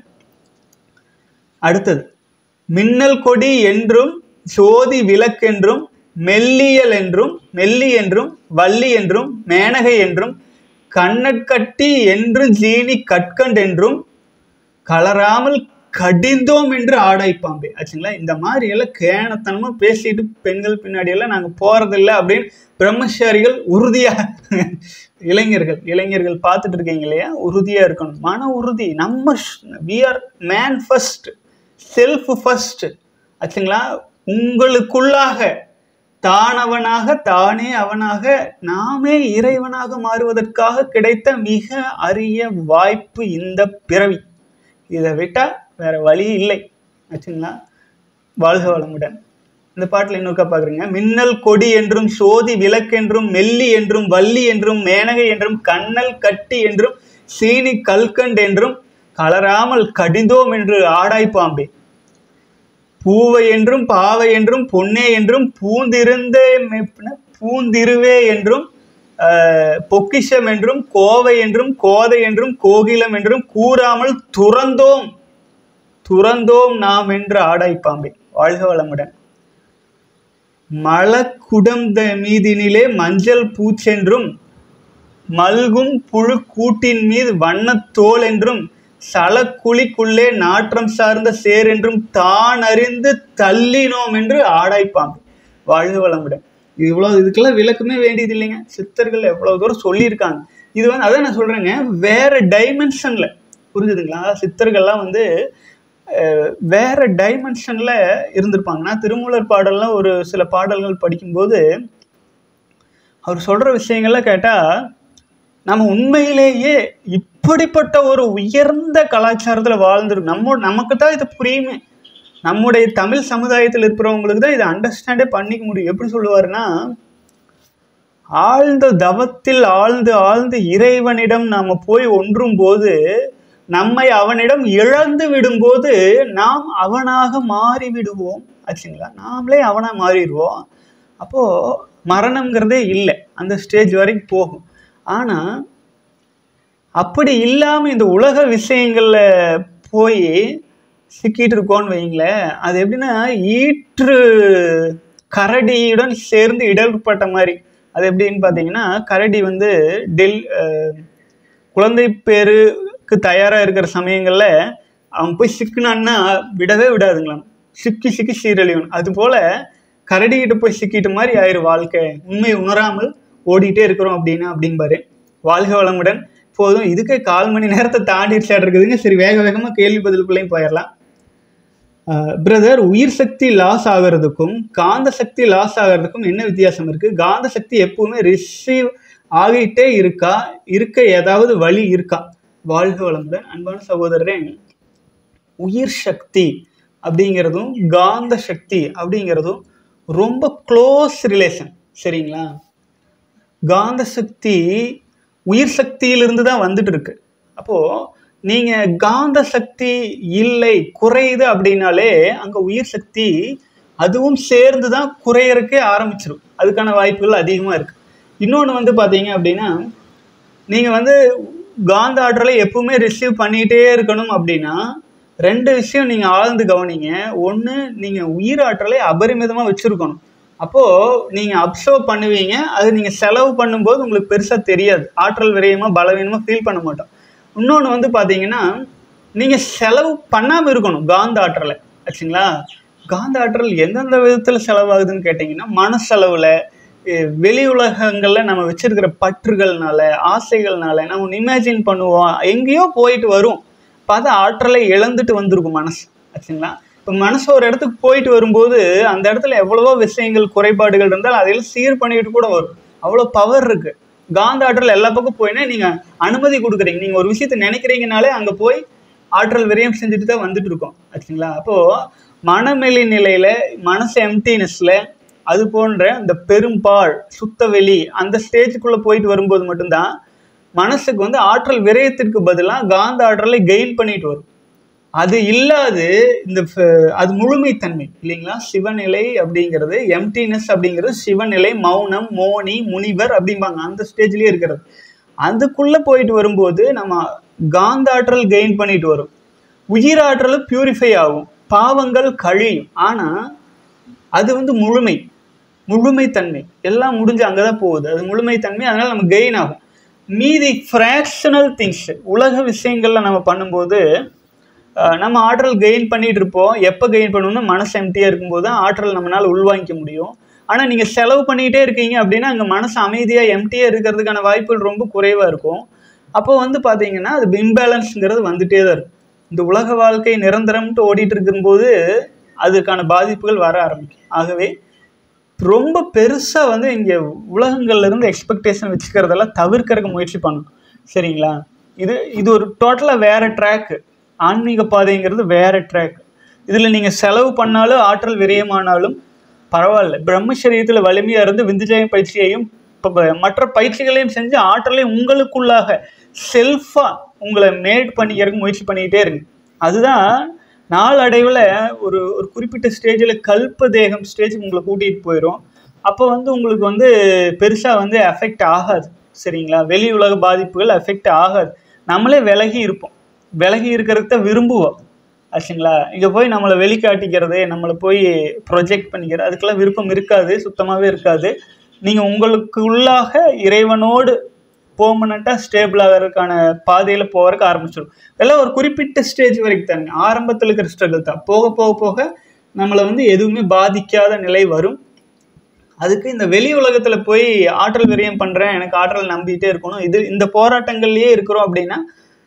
அடுத்தது மின்னல் கொடி என்றும் சோதி விளக்கென்றும் மெல்லியல் என்றும் மெல்லி என்றும் வள்ளி என்றும் மேனகை என்றும் கண்ணற்கட்டி என்று ஜீனி கற்கண்ட் என்றும் கலராமல் கடிந்தோம் என்று ஆடாய் பாம்பே ஆச்சுங்களா இந்த மாதிரி எல்லாம் கேனத்தனமா பேசிட்டு பெண்கள் பின்னாடி எல்லாம் நாங்க போறதில்லை அப்படின்னு பிரம்மச்சாரிகள் உறுதியா இளைஞர்கள் இளைஞர்கள் பார்த்துட்டு இருக்கீங்க இல்லையா உறுதியா இருக்கணும் மன உறுதி நம்ம we are man first self first ஆச்சுங்களா உங்களுக்குள்ளாக தானவனாக தானே அவனாக நாமே இறைவனாக மாறுவதற்காக கிடைத்த மிக அரிய வாய்ப்பு இந்த பிறவி இதை விட்டா வேற வழி இல்லை ஆச்சுங்களா வாழ்க வளமுடன் இந்த பாட்டில் இன்னொருக்கா பார்க்குறீங்க மின்னல் கொடி என்றும் சோதி விளக்கென்றும் மெல்லி என்றும் வள்ளி என்றும் மேனகை என்றும் கண்ணல் கட்டி என்றும் சீனி கல்கண்ட் என்றும் கலராமல் கடிந்தோம் என்று ஆடாய் பாம்பே பூவை என்றும் பாவை என்றும் பொன்னே என்றும் பூந்திருந்தே மெப்ன- பூந்திருவே என்றும் ஆஹ், பொக்கிஷம் என்றும் கோவை என்றும் கோதை என்றும் கோகிலம் என்றும் கூறாமல் துறந்தோம் துறந்தோம் நாம் என்று ஆடாய் பாம்பே வாழ்க வளமுடன் மலக்குடந்த மீதினிலே மஞ்சள் பூச்சென்றும் மல்கும் புழு கூட்டின் மீது வண்ணத்தோல் என்றும் சலக்குழிக்குள்ளே நாற்றம் சார்ந்த சேர் என்றும் தான் அறிந்து தள்ளினோம் என்று ஆடாய்ப்பாங்க வாழ்க வளமுடன் இது இவ்வளோ இதுக்கெல்லாம் விளக்கமே வேண்டியது இல்லைங்க சித்தர்கள் எவ்வளோ தூரம் சொல்லியிருக்காங்க இது வந்து அதான் நான் சொல்கிறேங்க வேற டைமென்ஷனில் புரிஞ்சுதுங்களா சித்தர்கள்லாம் வந்து அஹ், வேற டைமென்ஷனில் இருந்திருப்பாங்க நான் திருமூலர் பாடல்லாம் ஒரு சில பாடல்கள் படிக்கும்போது அவர் சொல்கிற விஷயங்கள்லாம் கேட்டால் நம்ம உண்மையிலேயே இப்படிப்பட்ட ஒரு உயர்ந்த கலாச்சாரத்தில் வாழ்ந்துருக்கு நம்ம நமக்கு தான் இது புரியுமே நம்முடைய தமிழ் சமுதாயத்தில் இருக்கிறவங்களுக்கு தான் இதை அண்டர்ஸ்டாண்டே பண்ணிக்க முடியும் எப்படி சொல்லுவாருன்னா ஆழ்ந்த தவத்தில் ஆழ்ந்து ஆழ்ந்து இறைவனிடம் நாம போய் ஒன்றும் போது நம்மை அவனிடம் இழந்து விடும்போது நாம் அவனாக மாறி விடுவோம் ஆச்சுங்களா நாமளே அவனா மாறிடுவோம் அப்போ மரணம்ங்கிறதே இல்லை அந்த ஸ்டேஜ் வரைக்கும் போகும் ஆனா அப்படி இல்லாம இந்த உலக விஷயங்கள்ல போய் சிக்கிட்டு இருக்கோன்னு வைங்களேன் அது எப்படின்னா ஈற்று கரடியுடன் சேர்ந்து இடர்பட்ட மாதிரி அது எப்படின்னு பார்த்தீங்கன்னா கரடி வந்து டெல் அஹ், குழந்தை பேருக்கு தயாராக இருக்கிற சமயங்களில் அவன் போய் சிக்கினான்னா விடவே விடாதுங்களாம் சிக்கி சிக்கி சீரழியும் அது போல கரடிக்கிட்ட போய் சிக்கிட்ட மாதிரி ஆயிரும் வாழ்க்கை உண்மையை உணராமல் ஓடிட்டே இருக்கிறோம் அப்படின்னு அப்படிம்பாரு வாழ்க வளமுடன் போதும் இதுக்கு கால் மணி நேரத்தை தாண்டிடுச்சு இருக்குதுங்க சரி வேக வேகமாக கேள்வி பதிலுக்குள்ளேயும் போயிடலாம் பிரதர் உயிர் சக்தி லாஸ் ஆகிறதுக்கும் காந்த சக்தி லாஸ் ஆகிறதுக்கும் என்ன வித்தியாசம் இருக்கு காந்த சக்தி எப்பவுமே ரிசீவ் ஆகிட்டே இருக்கா இருக்க ஏதாவது வழி இருக்கா வாழ்க வளமுடன் அன்பான சகோதரரே உயிர் சக்தி அப்படிங்கிறதும் காந்த சக்தி அப்படிங்கிறதும் ரொம்ப க்ளோஸ் ரிலேஷன் சரிங்களா காந்த சக்தி உயிர் சக்தியிலிருந்து தான் வந்துட்டு இருக்கு அப்போ நீங்க காந்த சக்தி இல்லை குறையுது அப்படின்னாலே அங்க உயிர் சக்தி அதுவும் சேர்ந்து தான் குறையறக்கே ஆரம்பிச்சிடும் அதுக்கான வாய்ப்புகள் அதிகமாக இருக்கு இன்னொன்று வந்து பார்த்தீங்க அப்படின்னா நீங்க வந்து காந்த ஆற்றலை எப்பவுமே ரிசீவ் பண்ணிட்டே இருக்கணும் அப்படின்னா ரெண்டு விஷயம் நீங்க ஆழ்ந்து கவனிங்க ஒன்று நீங்க உயிர் ஆற்றலை அபரிமிதமா வச்சிருக்கணும் அப்போ நீங்க அப்சர்வ் பண்ணுவீங்க அது நீங்க செலவு பண்ணும்போது உங்களுக்கு பெருசா தெரியாது ஆற்றல் விரயமா பலவீனமா ஃபீல் பண்ண மாட்டோம் இன்னொன்று வந்து பாத்தீங்கன்னா நீங்க செலவு பண்ணாம இருக்கணும் காந்த ஆற்றலை ஆச்சுங்களா காந்த ஆற்றல் எந்தெந்த விதத்துல செலவாகுதுன்னு கேட்டிங்கன்னா மனசெலவுல அஹ் வெளி உலகங்கள்ல நம்ம வச்சிருக்கிற பற்றுகள்னால ஆசைகள்னால நம்ம ஒன்று இமேஜின் பண்ணுவோம் எங்கேயோ போயிட்டு வரும் பார்த்தா ஆற்றலை இழந்துட்டு வந்திருக்கும் மனசு ஆச்சுங்களா இப்போ மனசு ஒரு இடத்துக்கு போயிட்டு வரும்போது அந்த இடத்துல எவ்வளவோ விஷயங்கள் குறைபாடுகள் இருந்தால் அதையெல்லாம் சீர் பண்ணிட்டு கூட வரும் அவ்வளோ பவர் இருக்கு காந்த ஆற்றல் எல்லா பக்கம் போயினா நீங்க அனுமதி கொடுக்குறீங்க நீங்க ஒரு விஷயத்தை நினைக்கிறீங்கனாலே அங்க போய் ஆற்றல் விரயம் செஞ்சுட்டு தான் வந்துட்டு இருக்கோம் ஆச்சுங்களா அப்போ மனமெளி நிலையில மனசு எம்டினஸ்ல அது போன்ற இந்த பெரும்பால் சுத்த வெளி அந்த ஸ்டேஜுக்குள்ள போயிட்டு வரும்போது மட்டும்தான் மனசுக்கு வந்து ஆற்றல் விரயத்திற்கு பதிலாக காந்த ஆற்றலை கெயின் பண்ணிட்டு வரும் அது இல்லாது இந்த ஃப- அது முழுமைத்தன்மை இல்லைங்களா சிவநிலை அப்படிங்கிறது எம்டினஸ் அப்படிங்கிறது சிவநிலை மௌனம் மோனி முனிவர் அப்படிம்பாங்க அந்த ஸ்டேஜ்லயே இருக்கிறது அதுக்குள்ள போயிட்டு வரும்போது நம்ம காந்த ஆற்றல் கெயின் பண்ணிட்டு வரும் உயிர் ஆற்றலும் பியூரிஃபை ஆகும் பாவங்கள் கழியும் ஆனா அது வந்து முழுமை முழுமைத்தன்மை எல்லாம் முடிஞ்சு அங்கதான் போகுது அது முழுமைத்தன்மை அதனால நம்ம கெயின் ஆகும் மீதி ஃப்ராக்ஷனல் திங்ஸ் உலக விஷயங்கள்ல நம்ம பண்ணும்போது அஹ், நம்ம ஆற்றல் கெயின் பண்ணிட்டு இருப்போம் எப்போ கெயின் பண்ணணும்னா மனசு எம்டியாக இருக்கும்போது தான் ஆற்றல் நம்மளால உள்வாங்கிக்க முடியும் ஆனால் நீங்கள் செலவு பண்ணிக்கிட்டே இருக்கீங்க அப்படின்னா அங்கே மனசு அமைதியாக எம்டியாக இருக்கிறதுக்கான வாய்ப்புகள் ரொம்ப குறைவாக இருக்கும் அப்போ வந்து பார்த்தீங்கன்னா அது இம்பேலன்ஸுங்கிறது வந்துட்டே தான் இருக்கும் இந்த உலக வாழ்க்கை நிரந்தரம்ட்டு ஓடிட்டு இருக்கும்போது அதுக்கான பாதிப்புகள் வர ஆரம்பிக்கும் ஆகவே ரொம்ப பெருசாக வந்து இங்கே உலகங்கள்ல இருந்து எக்ஸ்பெக்டேஷன் வச்சுக்கிறதெல்லாம் தவிர்க்கறதுக்கு முயற்சி பண்ணணும் சரிங்களா இது இது ஒரு டோட்டலாக வேற ட்ராக்கு ஆன்மீக பாதைங்கிறது வேற ட்ராக் இதில் நீங்கள் செலவு பண்ணாலும் ஆற்றல் விரயமானாலும் பரவாயில்ல பிரம்மச்சரியத்தில் வலிமையாக இருந்து விந்துஜயம் பயிற்சியையும் ப- ப- மற்ற பயிற்சிகளையும் செஞ்சு ஆற்றலை உங்களுக்குள்ளாக செல்ஃபாக உங்களை மேட் பண்ணிக்கிறதுக்கு முயற்சி பண்ணிக்கிட்டே இருங்க அதுதான் நாளடைவில் ஒரு ஒரு குறிப்பிட்ட ஸ்டேஜில் கல்ப தேகம் ஸ்டேஜுக்கு உங்களை கூட்டிகிட்டு போயிடும் அப்போ வந்து உங்களுக்கு வந்து பெருசாக வந்து எஃபெக்ட் ஆகாது சரிங்களா வெளி உலக பாதிப்புகள் எஃபெக்ட் ஆகாது நம்மளே விலகி இருப்போம் விலகி இருக்கிறத விரும்புவோம் ஆச்சுங்களா இங்கே போய் நம்மளை வெளிக்காட்டிக்கிறது நம்மளை போய் ப்ரொஜெக்ட் பண்ணிக்கிறது அதுக்கெல்லாம் விருப்பம் இருக்காது சுத்தமாகவே இருக்காது நீங்கள் உங்களுக்கு உள்ளாக இறைவனோடு பெர்மனண்ட்டாக ஸ்டேபிள் ஆகிறதுக்கான பாதையில் போகிறதுக்கு ஆரம்பிச்சிடும் இதெல்லாம் ஒரு குறிப்பிட்ட ஸ்டேஜ் வரைக்கும் தாங்க ஆரம்பத்தில் இருக்கிற ஸ்ட்ரகிள் தான் போக போக போக நம்மளை வந்து எதுவுமே பாதிக்காத நிலை வரும் அதுக்கு இந்த வெளி உலகத்துல போய் ஆற்றல் விரயம் பண்றேன் எனக்கு ஆற்றல் நம்பிட்டே இருக்கணும் இது இந்த போராட்டங்கள்லயே இருக்கிறோம் அப்படின்னா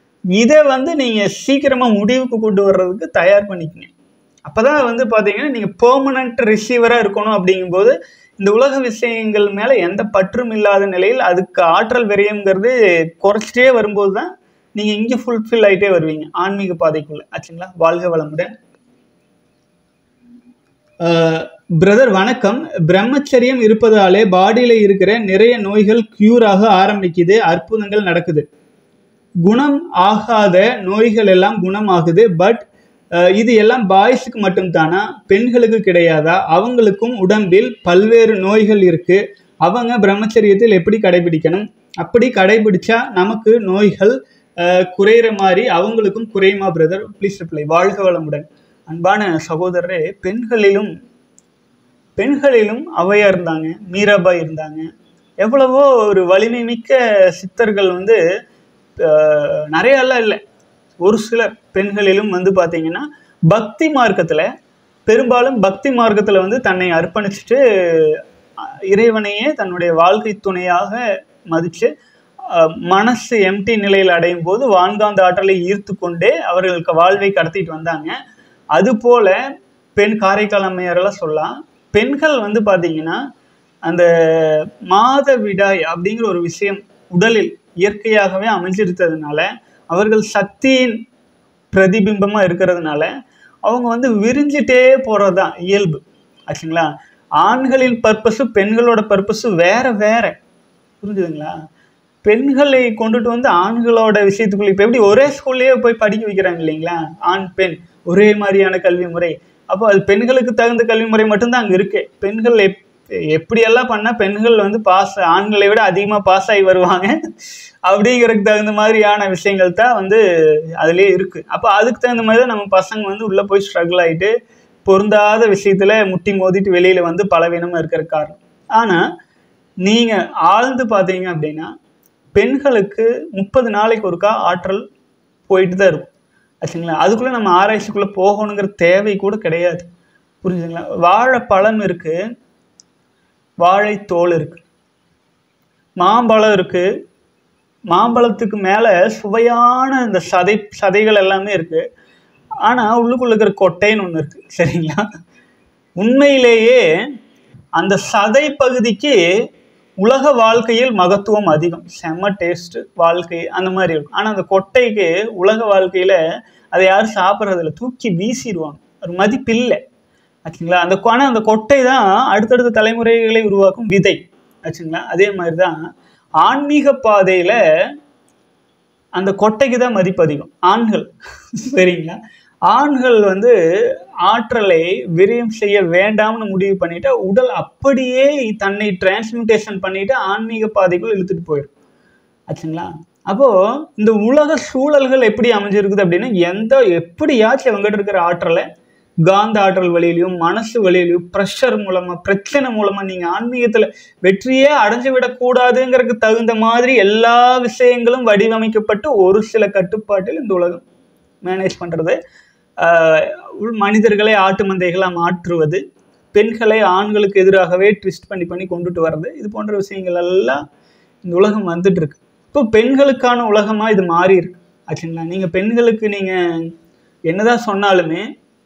இதை வந்து நீங்க சீக்கிரமா முடிவுக்கு கொண்டு வர்றதுக்கு தயார் பண்ணிக்கங்க அப்பதான் வந்து பாத்தீங்கன்னா நீங்க பெர்மனன்ட் ரிசீவரா இருக்கணும் அப்படிங்கும்போது இந்த உலக விஷயங்கள் மேல எந்த பற்றும் இல்லாத நிலையில் அதுக்கு ஆற்றல் விரயம்ங்கிறது குறைச்சிட்டே வரும்போது தான் நீங்க இங்க ஃபுல்ஃபில் ஆயிட்டே வருவீங்க ஆன்மீக பாதைக்குள்ள ஆச்சுங்களா வாழ்க வளமுடன் பிரதர் வணக்கம் பிரம்மச்சரியம் இருப்பதாலே பாடியில இருக்கிற நிறைய நோய்கள் கியூர் ஆக ஆரம்பிக்குது அற்புதங்கள் நடக்குது குணம் ஆகாத நோய்கள் எல்லாம் குணமாகுது பட் இது எல்லாம் பாய்ஸுக்கு மட்டும்தானா பெண்களுக்கு கிடையாதா அவங்களுக்கும் உடம்பில் பல்வேறு நோய்கள் இருக்கு அவங்க பிரம்மச்சரியத்தில் எப்படி கடைபிடிக்கணும் அப்படி கடைபிடிச்சா நமக்கு நோய்கள் அஹ், குறையிற மாதிரி அவங்களுக்கும் குறையுமா பிரதர் ப்ளீஸ் ரிப்ளை வாழ்க வளமுடன் அன்பான சகோதரரே பெண்களிலும் பெண்களிலும் அவையா இருந்தாங்க மீராபாய் இருந்தாங்க எவ்வளவோ ஒரு வலிமை மிக்க சித்தர்கள் வந்து அஹ், நிறைய எல்லாம் இல்லை ஒரு சிலர் பெண்களிலும் வந்து பார்த்தீங்கன்னா பக்தி மார்க்கத்தில் பெரும்பாலும் பக்தி மார்க்கத்தில் வந்து தன்னை அர்ப்பணிச்சுட்டு அஹ், இறைவனையே தன்னுடைய வாழ்க்கை துணையாக மதித்து மனசு எம்டி நிலையில் அடையும் போது வான்காந்த ஆற்றலை ஈர்த்து கொண்டே அவர்களுக்கு வாழ்வை கடத்திட்டு வந்தாங்க அதுபோல பெண் காரைக்கால் அம்மையாரெல்லாம் சொல்லலாம் பெண்கள் வந்து பார்த்தீங்கன்னா அந்த மாதவிடாய் அப்படிங்கிற ஒரு விஷயம் உடலில் இயற்கையாகவே அமைஞ்சிருந்ததுனால அவர்கள் சக்தியின் பிரதிபிம்பமாக இருக்கிறதுனால அவங்க வந்து விரிஞ்சிட்டே போகிறது தான் இயல்பு ஆச்சுங்களா ஆண்களின் பர்பஸு பெண்களோட பர்பஸு வேற வேற புரிஞ்சுதுங்களா பெண்களை கொண்டுட்டு வந்து ஆண்களோட விஷயத்துக்குள்ள இப்போ எப்படி ஒரே ஸ்கூல்லையே போய் படிக்க வைக்கிறாங்க இல்லைங்களா ஆண் பெண் ஒரே மாதிரியான கல்வி முறை அப்போ அது பெண்களுக்கு தகுந்த கல்வி முறை மட்டும்தான் அங்கே இருக்கு பெண்கள் எப் எப்படியெல்லாம் பண்ணால் பெண்கள் வந்து பாஸ் ஆண்களை விட அதிகமாக பாஸ் ஆகி வருவாங்க அப்படிங்கிறதுக்கு தகுந்த மாதிரியான விஷயங்கள் தான் வந்து அதுலேயே இருக்குது அப்போ அதுக்கு தகுந்த மாதிரி தான் நம்ம பசங்க வந்து உள்ளே போய் ஸ்ட்ரகிள் ஆகிட்டு பொருந்தாத விஷயத்தில் முட்டி மோதிட்டு வெளியில் வந்து பலவீனமாக இருக்கிற காரணம் ஆனால் நீங்கள் ஆழ்ந்து பார்த்தீங்க அப்படின்னா பெண்களுக்கு முப்பது நாளைக்கு ஒருக்கா ஆற்றல் போயிட்டு தான் இருக்கும் ஆச்சுங்களா அதுக்குள்ளே நம்ம ஆராய்ச்சிக்குள்ளே போகணுங்கிற தேவை கூட கிடையாது புரிஞ்சுங்களா வாழைப்பழம் இருக்குது வாழைத்தோல் இருக்குது மாம்பழம் இருக்குது மாம்பழத்துக்கு மேலே சுவையான இந்த சதை சதைகள் எல்லாமே இருக்குது ஆனால் உள்ளுக்குள்ள இருக்கிற கொட்டைன்னு ஒன்று இருக்குது சரிங்களா உண்மையிலேயே அந்த சதை பகுதிக்கு உலக வாழ்க்கையில் மகத்துவம் அதிகம் செம்ம டேஸ்ட்டு வாழ்க்கை அந்த மாதிரி இருக்கும் ஆனால் அந்த கொட்டைக்கு உலக வாழ்க்கையில் அதை யாரும் சாப்பிட்றதில்ல தூக்கி வீசிடுவாங்க ஒரு மதிப்பில்லை ஆச்சுங்களா அந்த ஆனால் அந்த கொட்டை தான் அடுத்தடுத்த தலைமுறைகளை உருவாக்கும் விதை ஆச்சுங்களா அதே மாதிரி தான் ஆன்மீக பாதையில் அந்த கொட்டைக்கு தான் மதிப்பு அதிகம் ஆண்கள் சரிங்களா ஆண்கள் வந்து ஆற்றலை விரயம் செய்ய வேண்டாம்னு முடிவு பண்ணிட்டு உடல் அப்படியே தன்னை டிரான்ஸ்மியூட்டேஷன் பண்ணிட்டு ஆன்மீக பாதைக்குள் இழுத்துட்டு போயிடும் ஆச்சுங்களா அப்போ இந்த உலக சூழல்கள் எப்படி அமைஞ்சிருக்குது அப்படின்னா எந்த எப்படியாச்சும் அவங்ககிட்ட இருக்கிற ஆற்றலை காந்த ஆற்றல் வழியிலையும் மனசு வழியிலையும் ப்ரெஷர் மூலமா பிரச்சனை மூலமா நீங்க ஆன்மீகத்துல வெற்றியே அடைஞ்சு விடக்கூடாதுங்கிறதுக்கு தகுந்த மாதிரி எல்லா விஷயங்களும் வடிவமைக்கப்பட்டு ஒரு சில கட்டுப்பாட்டில் இந்த உலகம் மேனேஜ் பண்றது ஆஹ் உள் மனிதர்களை ஆட்டு மந்தைகளாக மாற்றுவது பெண்களை ஆண்களுக்கு எதிராகவே ட்விஸ்ட் பண்ணி பண்ணி கொண்டுட்டு வர்றது இது போன்ற விஷயங்கள் எல்லாம் இந்த உலகம் வந்துட்டு இருக்கு இப்போ பெண்களுக்கான உலகமா இது மாறி இருக்கு ஆச்சுங்களா நீங்க பெண்களுக்கு நீங்க என்னதான் சொன்னாலுமே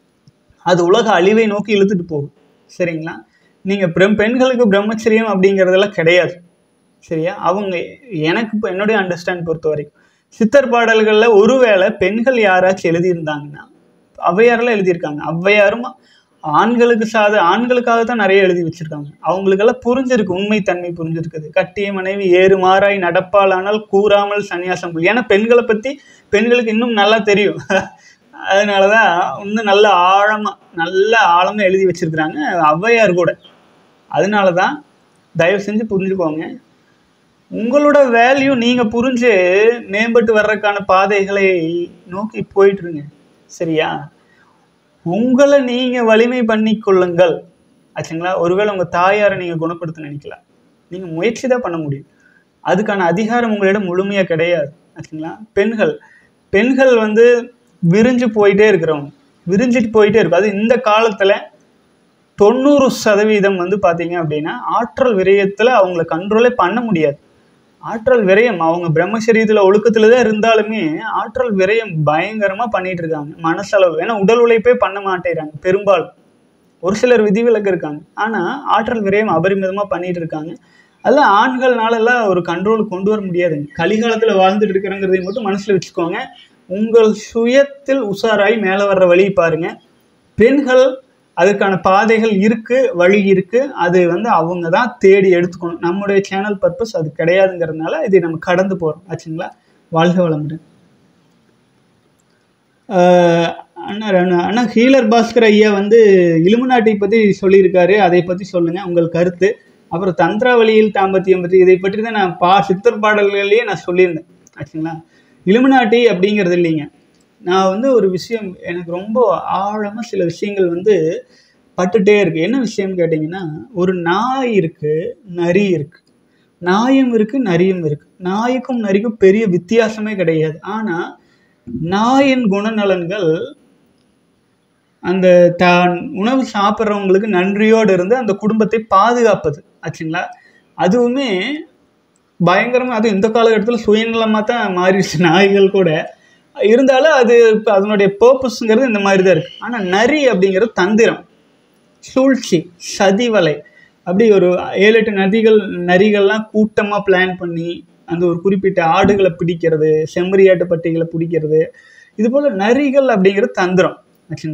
அது உலக அழிவை நோக்கி இழுத்துட்டு போகும் சரிங்களா நீங்க பிரம் பெண்களுக்கு பிரம்மச்சரியம் அப்படிங்கிறதெல்லாம் கிடையாது சரியா அவங்க எனக்கு இப்போ என்னுடைய அண்டர்ஸ்டாண்ட் பொறுத்த வரைக்கும் சித்தர் பாடல்களில் ஒருவேளை பெண்கள் யாராச்சும் எழுதியிருந்தாங்கன்னா ஔவையாரெல்லாம் எழுதியிருக்காங்க ஔவையாரும் ஆண்களுக்கு சாத ஆண்களுக்காக தான் நிறைய எழுதி வச்சிருக்காங்க அவங்களுக்கெல்லாம் புரிஞ்சிருக்கு உண்மைத்தன்மை புரிஞ்சிருக்குது கட்டிய மனைவி ஏறு மாறாய் நடப்பாளானால் கூறாமல் சன்னியாசம் கொள். ஏன்னா பெண்களை பற்றி பெண்களுக்கு இன்னும் நல்லா தெரியும் அதனால தான் இன்னும் நல்ல ஆழமாக நல்ல ஆழமாக எழுதி வச்சிருக்கிறாங்க ஔவையார் கூட அதனால தான் தயவு செஞ்சு புரிஞ்சுக்கோங்க உங்களோட வேல்யூ நீங்கள் புரிஞ்சு மேம்பட்டு வர்றதுக்கான பாதைகளை நோக்கி போயிட்டுருங்க சரியா உங்களை நீங்கள் வலிமை பண்ணி கொள்ளுங்கள் ஆச்சுங்களா ஒருவேளை உங்கள் தாயாரை நீங்கள் குணப்படுத்த நினைக்கலாம் நீங்கள் முயற்சி தான் பண்ண முடியும் அதுக்கான அதிகாரம் உங்களிடம் முழுமையாக கிடையாது ஆச்சுங்களா பெண்கள் பெண்கள் வந்து விரிஞ்சு போயிட்டே இருக்கிறவங்க விரிஞ்சிட்டு போயிட்டே இருக்கும் அது இந்த காலத்தில் தொண்ணூறு சதவீதம் வந்து பார்த்தீங்க அப்படின்னா ஆற்றல் விரயத்தில் அவங்கள கண்ட்ரோலே பண்ண முடியாது ஆற்றல் விரயம் அவங்க பிரம்மசரீரத்தில் ஒழுக்கத்தில் தான் இருந்தாலுமே ஆற்றல் விரயம் பயங்கரமாக பண்ணிட்டு இருக்காங்க மனசளவு ஏன்னா உடல் உழைப்பே பண்ண மாட்டேறாங்க பெரும்பாலும் ஒரு சிலர் விதிவிலக்கு இருக்காங்க ஆனால் ஆற்றல் விரயம் அபரிமிதமாக பண்ணிட்டு இருக்காங்க அதெல்லாம் ஆண்கள்னால எல்லாம் ஒரு கண்ட்ரோல் கொண்டு வர முடியாதுங்க கலிகாலத்தில் வாழ்ந்துட்டு இருக்கிறங்கிறதை மட்டும் மனசில் வச்சுக்கோங்க உங்கள் சுயத்தில் உஷாராய் மேலே வர்ற வழி பாருங்க பெண்கள் அதுக்கான பாதைகள் இருக்கு வழி இருக்கு அது வந்து அவங்க தான் தேடி எடுத்துக்கணும் நம்முடைய சேனல் பர்பஸ் அது கிடையாதுங்கிறதுனால இதை நம்ம கடந்து போகிறோம் ஆச்சுங்களா வாழ்க வளமுடன் ஆஹ் அண்ணா அண்ணா அண்ணா ஹீலர் பாஸ்கர் ஐயா வந்து இலுமினாட்டை பற்றி சொல்லியிருக்காரு அதை பற்றி சொல்லுங்கள் உங்கள் கருத்து அப்புறம் தந்திராவளியில் தாம்பத்தியம் பற்றி இதை பற்றி தான் நான் பா சித்தர் பாடல்கள்லேயே நான் சொல்லியிருந்தேன் ஆச்சுங்களா இலுமினாட்டி அப்படிங்கிறது இல்லைங்க நான் வந்து ஒரு விஷயம் எனக்கு ரொம்ப ஆழமாக சில விஷயங்கள் வந்து பட்டுட்டே இருக்கு என்ன விஷயம்னு கேட்டிங்கன்னா ஒரு நாய் இருக்கு நரி இருக்கு நாயும் இருக்கு நரியும் இருக்கு நாய்க்கும் நரிக்கும் பெரிய வித்தியாசமே கிடையாது ஆனால் நாயின் குணநலன்கள் அந்த தான் உணவு சாப்பிட்றவங்களுக்கு நன்றியோடு இருந்து அந்த குடும்பத்தை பாதுகாப்பது ஆச்சுங்களா அதுவுமே பயங்கரமாக அது இந்த காலகட்டத்தில் சுயநலமாக தான் மாறிடுச்சு நாய்கள் கூட இருந்தாலும் அது இப்போ அதனுடைய பர்பஸ்ங்கிறது இந்த மாதிரி தான் இருக்குது ஆனால் நரி அப்படிங்கிறது தந்திரம் சூழ்ச்சி சதிவலை அப்படி ஒரு ஏழு எட்டு நதிகள் நரிகள்லாம் கூட்டமாக பிளான் பண்ணி அந்த ஒரு குறிப்பிட்ட ஆடுகளை பிடிக்கிறது செம்மறியாட்டு பட்டிகளை பிடிக்கிறது இது போல் நரிகள் அப்படிங்கிறது தந்திரம் ஆச்சுங்களா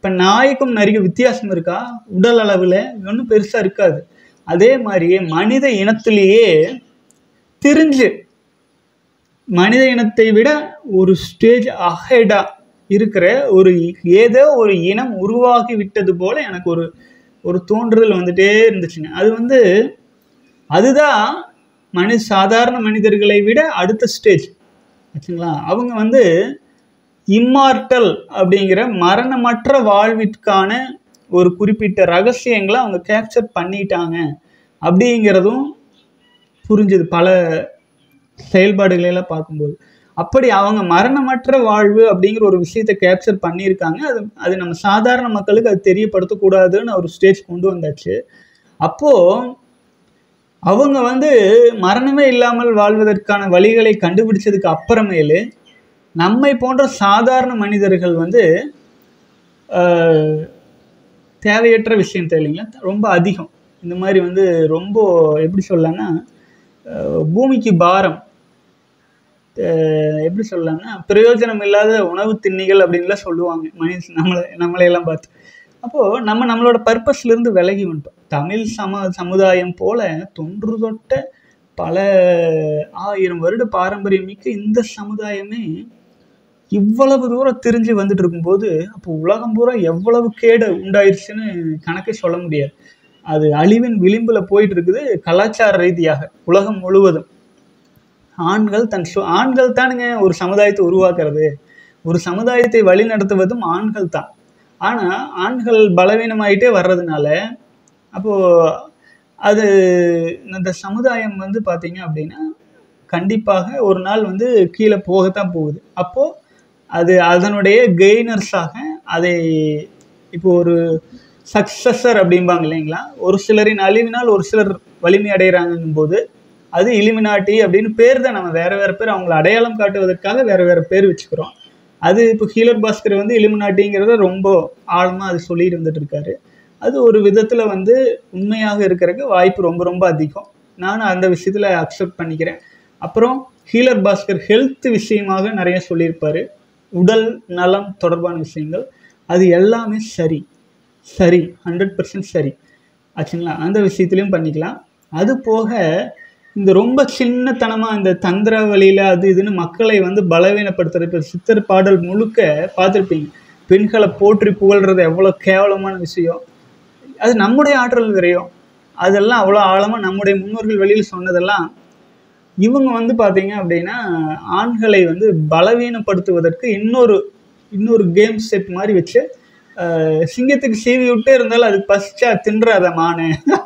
இப்போ நாய்க்கும் நிறைய வித்தியாசம் இருக்கா உடல் அளவில் ஒன்றும் பெருசாக இருக்காது அதே மாதிரியே மனித இனத்திலேயே திரிஞ்சு மனித இனத்தை விட ஒரு ஸ்டேஜ் அஹெடா இருக்கிற ஒரு ஏதோ ஒரு இனம் உருவாகி விட்டது போல எனக்கு ஒரு ஒரு தோன்றுதல் வந்துட்டே இருந்துச்சுங்க அது வந்து அதுதான் மனி சாதாரண மனிதர்களை விட அடுத்த ஸ்டேஜ் ஆச்சுங்களா அவங்க வந்து இம்மார்டல் அப்படிங்கிற மரணமற்ற வாழ்விற்கான ஒரு குறிப்பிட்ட ரகசியங்களை அவங்க கேப்சர் பண்ணிட்டாங்க அப்படிங்கிறதும் புரிஞ்சுது பல செயல்பாடுகளை எல்லாம் பார்க்கும்போது அப்படி அவங்க மரணமற்ற வாழ்வு அப்படிங்கிற ஒரு விஷயத்தை கேப்சர் பண்ணியிருக்காங்க அது அது நம்ம சாதாரண மக்களுக்கு அது தெரியப்படுத்தக்கூடாதுன்னு ஒரு ஸ்டேஜ் கொண்டு வந்தாச்சு அப்போது அவங்க வந்து மரணமே இல்லாமல் வாழ்வதற்கான வழிகளை கண்டுபிடிச்சதுக்கு அப்புறமேலு நம்மை போன்ற சாதாரண மனிதர்கள் வந்து ஆஹ், தேவையற்ற விஷயம் இல்லைங்களா ரொம்ப அதிகம் இந்த மாதிரி வந்து ரொம்ப எப்படி சொல்லலாம்னா ஆஹ், பூமிக்கு பாரம் ஆஹ், எப்படி சொல்லலாம்னா பிரயோஜனம் இல்லாத உணவு திண்ணிகள் அப்படின்லாம் சொல்லுவாங்க மனுஷ நம்மளை நம்மளையெல்லாம் பார்த்து அப்போது நம்ம நம்மளோட பர்பஸ்லேருந்து விலகி வந்துட்டோம் தமிழ் சம சமுதாயம் போல தொன்று தொட்ட பல ஆயிரம் வருட பாரம்பரியம் மிக்க இந்த சமுதாயமே இவ்வளவு தூரம் திரிஞ்சு வந்துட்டு இருக்கும்போது அப்போ உலகம் பூரா எவ்வளவு கேடு உண்டாயிருச்சுன்னு கணக்கே சொல்ல முடியாது அது அழிவின் விளிம்புல போயிட்டு இருக்குது கலாச்சார ரீதியாக உலகம் முழுவதும் ஆண்கள் தன் சு ஆண்கள் தானுங்க ஒரு சமுதாயத்தை உருவாக்குறது ஒரு சமுதாயத்தை வழிநடத்துவதும் ஆண்கள் தான் ஆனால் ஆண்கள் பலவீனமாயிட்டே வர்றதுனால அப்போது அது இந்த சமுதாயம் வந்து பார்த்தீங்க அப்படின்னா கண்டிப்பாக ஒரு நாள் வந்து கீழே போகத்தான் போகுது அப்போது அது அதனுடைய கெய்னர்ஸாக அதை இப்போ ஒரு சக்சஸர் அப்படிம்பாங்க இல்லைங்களா ஒரு சிலரின் அழிவினால் ஒரு சிலர் வலிமை அடைகிறாங்கும் போது அது இலிமினாட்டி அப்படின்னு பேர் தான் நம்ம வேற வேற பேர் அவங்கள அடையாளம் காட்டுவதற்காக வேற வேற பேர் வச்சுக்கிறோம் அது இப்போ ஹீலர் பாஸ்கர் வந்து இலிமினாட்டிங்கிறத ரொம்ப ஆழமாக அது சொல்லிட்டு வந்துட்டு இருக்காரு அது ஒரு விதத்தில் வந்து உண்மையாக இருக்கிறதுக்கு வாய்ப்பு ரொம்ப ரொம்ப அதிகம் நானும் அந்த விஷயத்தில் அக்செப்ட் பண்ணிக்கிறேன் அப்புறம் ஹீலர் பாஸ்கர் ஹெல்த் விஷயமாக நிறைய சொல்லியிருப்பாரு உடல் நலம் தொடர்பான விஷயங்கள் அது எல்லாமே சரி சரி ஹண்ட்ரட் பர்சன்ட் சரி ஆச்சுங்களா அந்த விஷயத்துலையும் பண்ணிக்கலாம் அது போக இந்த ரொம்ப சின்னத்தனமாக இந்த தந்திர வழியில் அது இதுன்னு மக்களை வந்து பலவீனப்படுத்துறது இப்போ சித்தர் பாடல் முழுக்க பார்த்துருப்பீங்க பெண்களை போற்றி புகழ்றது எவ்வளோ கேவலமான விஷயம் அது நம்முடைய ஆற்றல் விரையும் அதெல்லாம் அவ்வளோ ஆழமாக நம்முடைய முன்னோர்கள் வெளியில் சொன்னதெல்லாம் இவங்க வந்து பார்த்தீங்க அப்படின்னா ஆண்களை வந்து பலவீனப்படுத்துவதற்கு இன்னொரு இன்னொரு கேம் செட் மாதிரி வச்சு ஆஹ், சிங்கத்துக்கு சீவி விட்டே இருந்தாலும் அது பசிச்சா தின்றாத மானு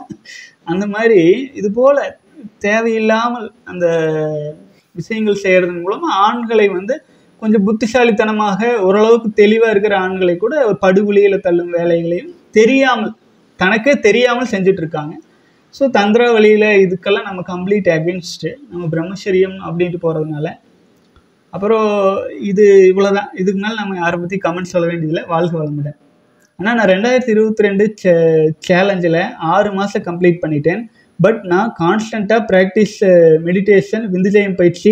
அந்த மாதிரி இது போல தேவையில்லாமல் அந்த விஷயங்கள் செய்கிறதன் மூலமாக ஆண்களை வந்து கொஞ்சம் புத்திசாலித்தனமாக ஓரளவுக்கு தெளிவாக இருக்கிற ஆண்களை கூட ஒரு படுகொலியில் தள்ளும் வேலைகளையும் தெரியாமல் தனக்கே தெரியாமல் செஞ்சுட்டு இருக்காங்க ஸோ தந்திர வழியில் இதுக்கெல்லாம் நம்ம கம்ப்ளீட் அகேன்ஸ்டு நம்ம பிரம்மச்சரியம் அப்படின்ட்டு போகிறதுனால அப்புறம் இது இவ்வளோதான் இதுக்கு மேலே நம்ம யாரை பற்றி கமெண்ட் சொல்ல வேண்டியதில்லை வாழ்க வளமுடன் ஆனால் நான் ரெண்டாயிரத்தி இருபத்தி ரெண்டு சேலஞ்சில் ஆறு மாதம் கம்ப்ளீட் பண்ணிட்டேன் பட் நான் கான்ஸ்டண்ட்டாக ப்ராக்டிஸ் மெடிடேஷன் விந்துஜயம் பயிற்சி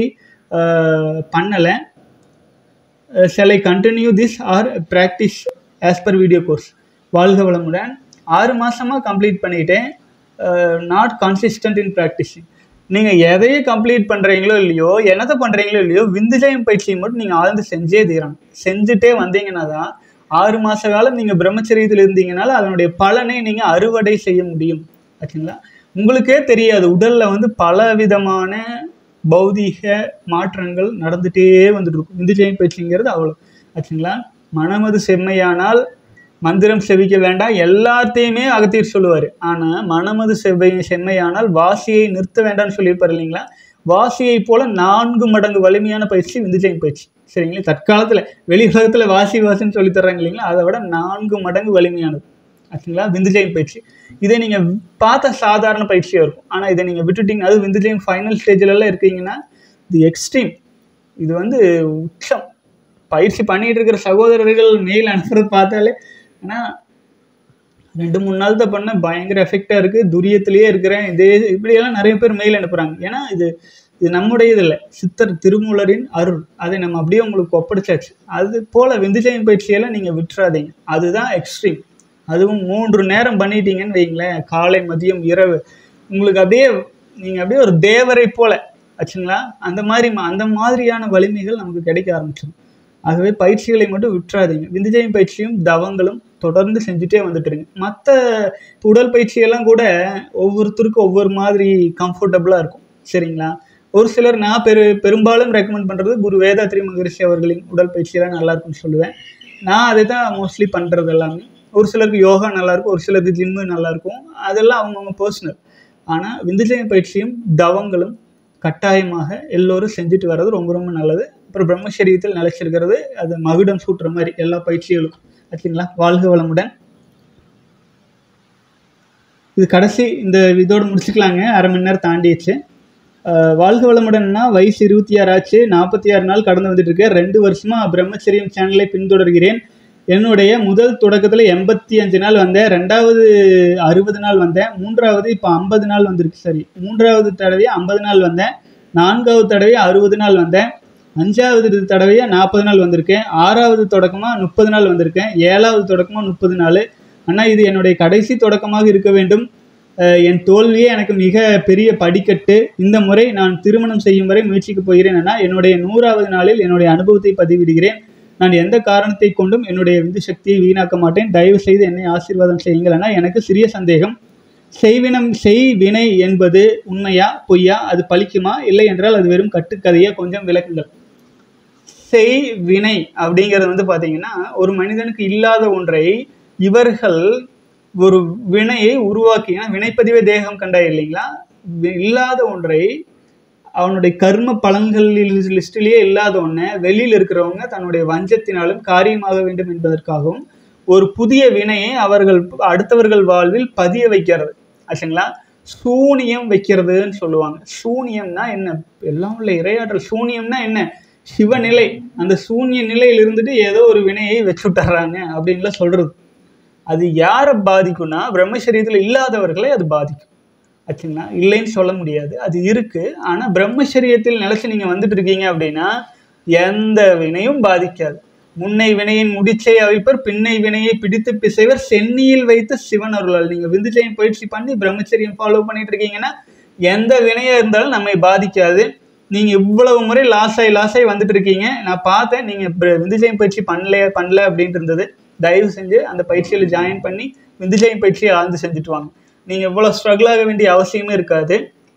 பண்ணலை shall I continue this or practice as per video course வாழ்க வளமுடன் ஆறு மாதமாக கம்ப்ளீட் பண்ணிட்டேன் நாட் கன்சிஸ்டன்ட் இன் ப்ராக்டிஸிங் நீங்கள் எதையே கம்ப்ளீட் பண்ணுறீங்களோ இல்லையோ என்னத்தை பண்ணுறீங்களோ இல்லையோ விந்துஜயம் பயிற்சியை மட்டும் நீங்கள் ஆழ்ந்து செஞ்சே தீரணும் செஞ்சுட்டே வந்தீங்கன்னா தான் ஆறு மாத காலம் நீங்கள் பிரம்மச்சரியத்தில் இருந்தீங்கனால அதனுடைய பலனை நீங்கள் அறுவடை செய்ய முடியும் ஆச்சுங்களா உங்களுக்கே தெரியாது உடலில் வந்து பல விதமான பௌதீக மாற்றங்கள் நடந்துகிட்டே வந்துட்டு இருக்கும் விந்துஜயம் பயிற்சிங்கிறது அவ்வளோ ஆச்சுங்களா மனமது செம்மையானால் மந்திரம் செவிக்க வேண்டாம் எல்லாத்தையுமே அகத்தீர் சொல்லுவார் ஆனால் மனமது செவ்வை செம்மையானால் வாசியை நிறுத்த வேண்டாம்னு சொல்லியிருப்பார் இல்லைங்களா வாசியை போல நான்கு மடங்கு வலிமையான பயிற்சி விந்துஜயம் பயிற்சி சரிங்களா தற்காலத்தில் வெளி உலகத்தில் வாசி வாசின்னு சொல்லி தர்றாங்க இல்லைங்களா அதை விட நான்கு மடங்கு வலிமையானது ஆச்சுங்களா விந்துஜயம் பயிற்சி இதை நீங்கள் பார்த்த சாதாரண பயிற்சியாக இருக்கும் ஆனால் இதை நீங்கள் விட்டுட்டீங்க அது விந்துஜயம் ஃபைனல் ஸ்டேஜிலலாம் இருக்கீங்கன்னா இது எக்ஸ்ட்ரீம் இது வந்து உச்சம் பயிற்சி பண்ணிட்டு இருக்கிற சகோதரர்கள் மெயில் அனுப்புறது பார்த்தாலே ஆனால் ரெண்டு மூணு நாள் தான் பண்ண பயங்கர எஃபெக்டாக இருக்குது துரியத்திலேயே இருக்கிறேன் இதே இப்படியெல்லாம் நிறைய பேர் மெயில் அனுப்புகிறாங்க ஏன்னா இது இது நம்முடையது இல்லை சித்தர் திருமூலரின் அருள் அதை நம்ம அப்படியே உங்களுக்கு ஒப்படைச்சாச்சு அது போல விந்துஜயம் பயிற்சியெல்லாம் நீங்கள் விட்டுறாதீங்க அதுதான் எக்ஸ்ட்ரீம் அதுவும் மூன்று நேரம் பண்ணிட்டீங்கன்னு வைங்களேன் காலை மதியம் இரவு உங்களுக்கு அப்படியே நீங்கள் அப்படியே ஒரு தேவரை போல ஆச்சுங்களா அந்த மாதிரி அந்த மாதிரியான வலிமைகள் நமக்கு கிடைக்க ஆரம்பிச்சிடும் ஆகவே பயிற்சிகளை மட்டும் விட்டுறாதீங்க விந்துஜயம் பயிற்சியும் தவங்களும் தொடர்ந்து செஞ்சுட்டே வந்துட்டுருங்க மற்ற உடல் பயிற்சியெல்லாம் கூட ஒவ்வொருத்தருக்கும் ஒவ்வொரு மாதிரி கம்ஃபர்டபுளாக இருக்கும் சரிங்களா ஒரு சிலர் நான் பெரு பெரும்பாலும் ரெக்கமெண்ட் பண்ணுறது குரு வேதாத்ரி மகரிஷி அவர்களின் உடல் பயிற்சியெல்லாம் நல்லா இருக்கும்னு சொல்லுவேன் நான் அதை தான் மோஸ்ட்லி பண்ணுறது எல்லாமே ஒரு சிலருக்கு யோகா நல்லாயிருக்கும் ஒரு சிலருக்கு ஜிம்மு நல்லாயிருக்கும் அதெல்லாம் அவங்கவுங்க பர்சனல் ஆனால் விந்துஜயம் பயிற்சியும் தவங்களும் கட்டாயமாக எல்லோரும் செஞ்சுட்டு வர்றது ரொம்ப ரொம்ப நல்லது அப்புறம் பிரம்மச்சரியத்தில் நிலைச்சிருக்கிறது அது மகுடம் சூட்டுற மாதிரி எல்லா பயிற்சிகளும் ஆச்சுங்களா வாழ்க வளமுடன் இது கடைசி இந்த இதோடு முடிச்சுக்கலாங்க அரை மணி நேரம் தாண்டிடுச்சு ஆஹ் வாழ்க வளமுடன்னா வயசு இருபத்தி ஆறு ஆச்சு நாற்பத்தி ஆறு நாள் கடந்து வந்துட்டு இருக்கேன் ரெண்டு வருஷமா பிரம்மச்சரியம் சேனலை பின்தொடர்கிறேன் என்னுடைய முதல் தொடக்கத்தில் எண்பத்தி அஞ்சு நாள் வந்தேன் ரெண்டாவது அறுபது நாள் வந்தேன் மூன்றாவது இப்போ ஐம்பது நாள் வந்திருக்கு சரி மூன்றாவது தடவை ஐம்பது நாள் வந்தேன் நான்காவது தடவை அறுபது நாள் வந்தேன் அஞ்சாவது தடவையாக நாற்பது நாள் வந்திருக்கேன் ஆறாவது தொடக்கமாக முப்பது நாள் வந்திருக்கேன் ஏழாவது தொடக்கமாக முப்பது நாள் ஆனால் இது என்னுடைய கடைசி தொடக்கமாக இருக்க வேண்டும் அஹ் என் தோல்வியே எனக்கு மிக பெரிய படிக்கட்டு இந்த முறை நான் திருமணம் செய்யும் வரை முயற்சிக்க போகிறேன் என என்னுடைய நூறாவது நாளில் என்னுடைய அனுபவத்தை பதிவிடுகிறேன் நான் எந்த காரணத்தை கொண்டும் என்னுடைய விந்து சக்தியை வீணாக்க மாட்டேன் தயவு செய்து என்னை ஆசீர்வாதம் செய்யுங்கள் என எனக்கு சிறிய சந்தேகம் செய்வினம் செய் வினை என்பது உண்மையா பொய்யா அது பலிக்குமா இல்லை என்றால் அது வெறும் கட்டுக்கதையா கொஞ்சம் விளக்குங்கள் செய் வினை அப்படிங்கிறது வந்து பார்த்தீங்கன்னா ஒரு மனிதனுக்கு இல்லாத ஒன்றை இவர்கள் ஒரு வினையை உருவாக்கி ஏன்னா வினைப்பதிவே தேகம் கண்டா இல்லைங்களா வி- இல்லாத ஒன்றை அவனுடைய கர்ம பலன்களில் லிஸ்டிலேயே இல்லாத ஒன்றை வெளியில் இருக்கிறவங்க தன்னுடைய வஞ்சத்தினாலும் காரியமாக வேண்டும் என்பதற்காகவும் ஒரு புதிய வினையை அவர்கள் அடுத்தவர்கள் வாழ்வில் பதிய வைக்கிறது ஆச்சுங்களா சூனியம் வைக்கிறதுன்னு சொல்லுவாங்க சூனியம்னா என்ன எல்லாம் உள்ள இரையாற்றல் சூனியம்னா என்ன சிவநிலை அந்த சூன்ய நிலையில் இருந்துட்டு ஏதோ ஒரு வினையை வச்சு விட்டுறாங்க அப்படின்லாம் சொல்றது அது யாரை பாதிக்கும்னா பிரம்மச்சரியத்தில் இல்லாதவர்களை அது பாதிக்கும் ஆச்சுங்களா இல்லைன்னு சொல்ல முடியாது அது இருக்கு ஆனா பிரம்மச்சரியத்தில் நிலைச்சு நீங்க வந்துட்டு இருக்கீங்க அப்படின்னா எந்த வினையும் பாதிக்காது முன்னை வினையின் முடிச்சை அவிப்பர் பின்னை வினையை பிடித்து பிசைவர் சென்னியில் வைத்த சிவன் அருளால் நீங்க விந்துஜயம் பயிற்சி பண்ணி பிரம்மச்சரியம் ஃபாலோ பண்ணிட்டு இருக்கீங்கன்னா எந்த வினையா இருந்தாலும் நம்மை பாதிக்காது நீங்க இவ்வளவு முறை லாஸ் ஆகி லாஸ் ஆகி வந்துட்டு இருக்கீங்க நான் பார்த்தேன் நீங்க பிர- விந்துஜயம் பயிற்சி பண்ணல பண்ணல அப்படின்ட்டு இருந்தது தயவு செஞ்சு அந்த பயிற்சியில் ஜாயின் பண்ணி விந்துஜயம் பயிற்சியை ஆழ்ந்து செஞ்சுட்டு வாங்க நீங்க இவ்வளவு ஸ்ட்ரகிள் ஆக வேண்டிய அவசியமே இருக்காது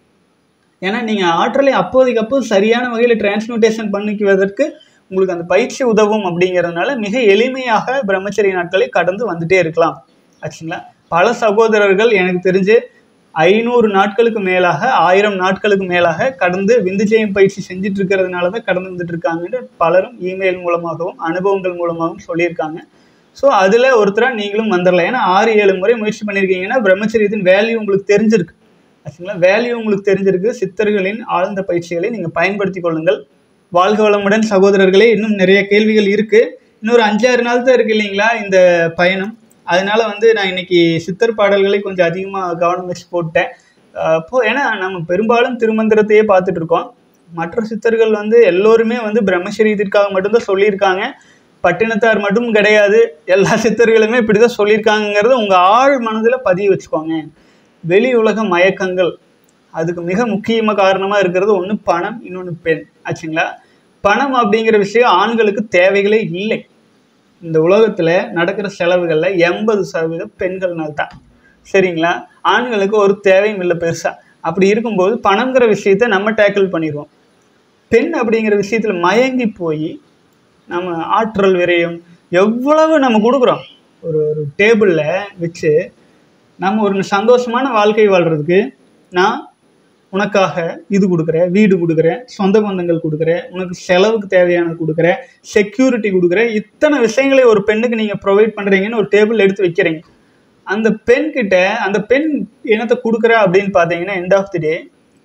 ஏன்னா நீங்க ஆற்றலை அப்போதைக்கு அப்போது சரியான வகையில் டிரான்ஸ்மியூட்டேஷன் பண்ணிக்குவதற்கு உங்களுக்கு அந்த பயிற்சி உதவும் அப்படிங்கிறதுனால மிக எளிமையாக பிரம்மச்சரிய நாட்களை கடந்து வந்துட்டே இருக்கலாம் ஆச்சுங்களா பல சகோதரர்கள் எனக்கு தெரிஞ்சு ஐநூறு நாட்களுக்கு மேலாக ஆயிரம் நாட்களுக்கு மேலாக கடந்து விந்துஜயம் பயிற்சி செஞ்சுட்டு இருக்கிறதுனால தான் கடந்து வந்துட்டு இருக்காங்கன்னு பலரும் இமெயில் மூலமாகவும் அனுபவங்கள் மூலமாகவும் சொல்லியிருக்காங்க ஸோ அதில் ஒருத்தராக நீங்களும் வந்துடலாம் ஏன்னா ஆறு ஏழு முறை முயற்சி பண்ணியிருக்கீங்கன்னா பிரம்மச்சரியத்தின் வேல்யூ உங்களுக்கு தெரிஞ்சிருக்கு ஆச்சுங்களா வேல்யூ உங்களுக்கு தெரிஞ்சிருக்கு சித்தர்களின் ஆழ்ந்த பயிற்சிகளை நீங்கள் பயன்படுத்தி கொள்ளுங்கள் வாழ்க வளமுடன் சகோதரர்களே இன்னும் நிறைய கேள்விகள் இருக்கு இன்னொரு அஞ்சாறு நாள் தான் இருக்கு இல்லைங்களா இந்த பயணம் அதனால வந்து நான் இன்னைக்கு சித்தர் பாடல்களை கொஞ்சம் அதிகமாக கவனம் வச்சு போட்டேன் அஹ் இப்போ ஏன்னா நம்ம பெரும்பாலும் திருமந்திரத்தையே பார்த்துட்டு இருக்கோம் மற்ற சித்தர்கள் வந்து எல்லோருமே வந்து பிரம்மச்சரியத்திற்காக மட்டும்தான் சொல்லியிருக்காங்க பட்டினத்தார் மட்டும் கிடையாது எல்லா சித்தர்களுமே இப்படிதான் சொல்லியிருக்காங்கங்கிறத உங்க ஆழ் மனதில் பதிய வச்சுக்கோங்க வெளி உலக மயக்கங்கள் அதுக்கு மிக முக்கியமாக காரணமாக இருக்கிறது ஒன்று பணம் இன்னொன்று பெண் ஆச்சுங்களா பணம் அப்படிங்கிற விஷயம் ஆண்களுக்கு தேவைகளே இல்லை இந்த உலகத்தில் நடக்கிற செலவுகளில் எண்பது சதவீதம் பெண்கள்னால் தான் சரிங்களா ஆண்களுக்கு ஒரு தேவையும் இல்லை பெருசாக அப்படி இருக்கும்போது பணங்கிற விஷயத்த நம்ம டேக்கிள் பண்ணிடுவோம் பெண் அப்படிங்கிற விஷயத்தில் மயங்கி போய் நம்ம ஆற்றல் விரயம் எவ்வளவு நம்ம கொடுக்குறோம் ஒரு ஒரு டேபிளில் வச்சு நம்ம ஒரு சந்தோஷமான வாழ்க்கை வாழ்கிறதுக்கு நான் உனக்காக இது கொடுக்குறேன் வீடு கொடுக்குறேன் சொந்த பந்தங்கள் கொடுக்குறேன் உனக்கு செலவுக்கு தேவையானது கொடுக்குறேன் செக்யூரிட்டி கொடுக்குறேன் இத்தனை விஷயங்களை ஒரு பெண்ணுக்கு நீங்கள் ப்ரொவைட் பண்ணுறீங்கன்னு ஒரு டேபிள் எடுத்து வைக்கிறீங்க அந்த பெண் கிட்ட அந்த பெண் என்னத்தை கொடுக்குறா அப்படின்னு பார்த்தீங்கன்னா எண்ட் ஆஃப் தி டே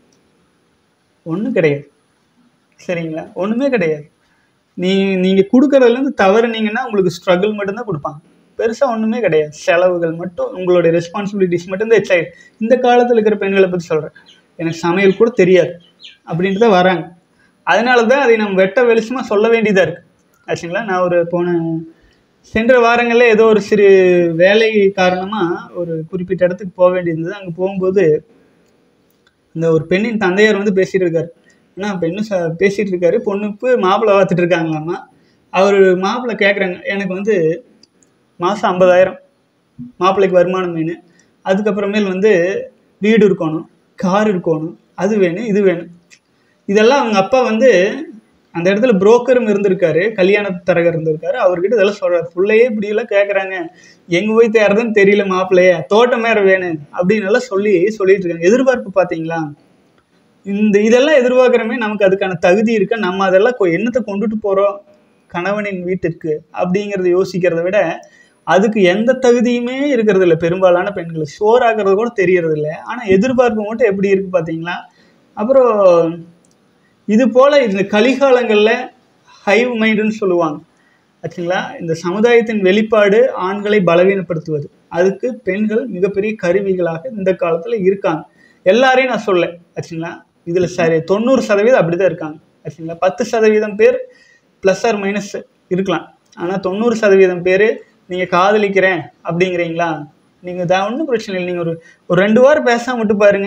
ஒன்றும் கிடையாது சரிங்களா ஒன்றுமே கிடையாது நீ நீங்கள் கொடுக்குறதுலேருந்து தவறுனீங்கன்னா உங்களுக்கு ஸ்ட்ரகிள் மட்டும்தான் கொடுப்பாங்க பெருசாக ஒன்றுமே கிடையாது செலவுகள் மட்டும் உங்களுடைய ரெஸ்பான்சிபிலிட்டிஸ் மட்டும்தான் எச்சாயிடு இந்த காலத்தில் இருக்கிற பெண்களை பற்றி சொல்கிறேன் எனக்கு சமையல் கூட தெரியாது அப்படின்ட்டு தான் வராங்க அதனால தான் அதை நம்ம வெட்ட வெளிச்சமாக சொல்ல வேண்டியதாக இருக்குது ஆச்சுங்களா நான் ஒரு போன சென்ற வாரங்களில் ஏதோ ஒரு சிறு வேலை காரணமாக ஒரு குறிப்பிட்ட இடத்துக்கு போக வேண்டியிருந்தது அங்கே போகும்போது இந்த ஒரு பெண்ணின் தந்தையார் வந்து பேசிட்டு இருக்காரு ஏன்னா பெண்ணு ச பேசிட்டு இருக்காரு பொண்ணுக்கு மாப்பிள்ளை பார்த்துட்டு இருக்காங்களாமா அவர் மாப்பிள்ளை கேட்குறாங்க எனக்கு வந்து மாதம் ஐம்பதாயிரம் மாப்பிள்ளைக்கு வருமானம் வேணும் அதுக்கப்புறமேல் வந்து வீடு இருக்கணும் கார் இருக்கணும் அது வேணும் இது வேணும் இதெல்லாம் அவங்க அப்பா வந்து அந்த இடத்துல புரோக்கரும் இருந்திருக்காரு கல்யாண தரகர் இருந்திருக்காரு அவர்கிட்ட இதெல்லாம் சொல்றாரு பிள்ளையே இப்படியெல்லாம் கேட்குறாங்க எங்கே போய் தேடுறதுன்னு தெரியல மாப்பிள்ளைய தோட்டம் வேற வேணும் அப்படின்னு எல்லாம் சொல்லி சொல்லிட்டு இருக்காங்க எதிர்பார்ப்பு பார்த்தீங்களா இந்த இதெல்லாம் எதிர்பார்க்குறமே நமக்கு அதுக்கான தகுதி இருக்கா நம்ம அதெல்லாம் கொ- என்னத்தை கொண்டுட்டு போகிறோம் கணவனின் வீட்டிற்கு அப்படிங்கிறத யோசிக்கிறத விட அதுக்கு எந்த தகுதியுமே இருக்கிறது இல்லை பெரும்பாலான பெண்களுக்கு ஷோர் ஆகிறது கூட தெரியறது இல்லை ஆனால் எதிர்பார்ப்பு மட்டும் எப்படி இருக்கு பார்த்தீங்களா அப்புறம் இது போல இந்த கலிகாலங்களில் ஹைவ் மைண்டுன்னு சொல்லுவாங்க ஆச்சுங்களா இந்த சமுதாயத்தின் வெளிப்பாடு ஆண்களை பலவீனப்படுத்துவது அதுக்கு பெண்கள் மிகப்பெரிய கருவிகளாக இந்த காலத்தில் இருக்காங்க எல்லாரையும் நான் சொல்ல ஆச்சுங்களா இதில் சரி தொண்ணூறு சதவீதம் அப்படி தான் இருக்காங்க ஆச்சுங்களா பத்து சதவீதம் பேர் ப்ளஸ் ஆர் மைனஸ் இருக்கலாம் ஆனால் தொண்ணூறு சதவீதம் பேர் நீங்கள் காதலிக்கிறேன் அப்படிங்கிறீங்களா நீங்கள் தான் ஒன்றும் பிரச்சனை இல்லை நீங்கள் ஒரு ஒரு ரெண்டு வாரம் பேசாம விட்டு பாருங்க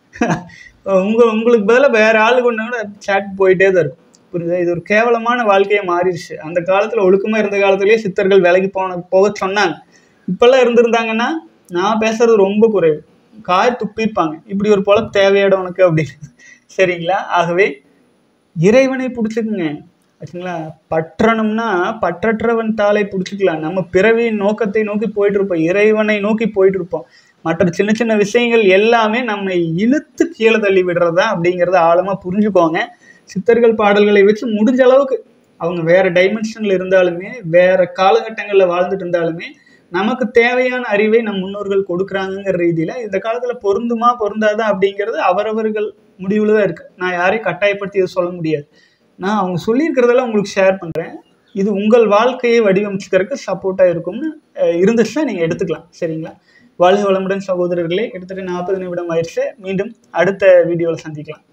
உங்க உங்களுக்கு பதிலாக வேற ஆளு கொண்டு கூட சேட் போயிட்டே தான் இருக்கும் புரியுதா இது ஒரு கேவலமான வாழ்க்கையை மாறிடுச்சு அந்த காலத்தில் ஒழுக்கமாக இருந்த காலத்திலேயே சித்தர்கள் விலைக்கு போன போக சொன்னாங்க இப்பெல்லாம் இருந்திருந்தாங்கன்னா நான் பேசுறது ரொம்ப குறைவு கார் துப்பிருப்பாங்க இப்படி ஒரு பொழப்பு தேவையாட உனக்கு அப்படின்னு சரிங்களா ஆகவே இறைவனை பிடிச்சிக்குங்க ஆச்சுங்களா பற்றணும்னா பற்றற்றவன் தாளை பிடிச்சிக்கலாம் நம்ம பிறவியின் நோக்கத்தை நோக்கி போயிட்டு இருப்போம் இறைவனை நோக்கி போயிட்டு இருப்போம் மற்ற சின்ன சின்ன விஷயங்கள் எல்லாமே நம்மை இழுத்து கீழே தள்ளி விடுறதா அப்படிங்கிறத ஆழமா புரிஞ்சுக்கோங்க சித்தர்கள் பாடல்களை வச்சு முடிஞ்ச அளவுக்கு அவங்க வேற டைமென்ஷன்ல இருந்தாலுமே வேற காலகட்டங்கள்ல வாழ்ந்துட்டு இருந்தாலுமே நமக்கு தேவையான அறிவை நம் முன்னோர்கள் கொடுக்குறாங்கங்கிற ரீதியில இந்த காலத்துல பொருந்துமா பொருந்தாதா அப்படிங்கிறது அவரவர்கள் முடிவுல தான் இருக்கு நான் யாரையும் கட்டாயப்படுத்தி இதை சொல்ல முடியாது நான் அவங்க சொல்லியிருக்கிறதெல்லாம் உங்களுக்கு ஷேர் பண்றேன் இது உங்கள் வாழ்க்கையை வடிவமைச்சுக்கிறதுக்கு சப்போர்ட்டாக இருக்கும்னு அஹ், இருந்துச்சுன்னா நீங்கள் எடுத்துக்கலாம் சரிங்களா வாழ்க வளமுடன் சகோதரர்களே கிட்டத்தட்ட நாற்பது நிமிடம் ஆயிடுச்சு மீண்டும் அடுத்த வீடியோவில் சந்திக்கலாம்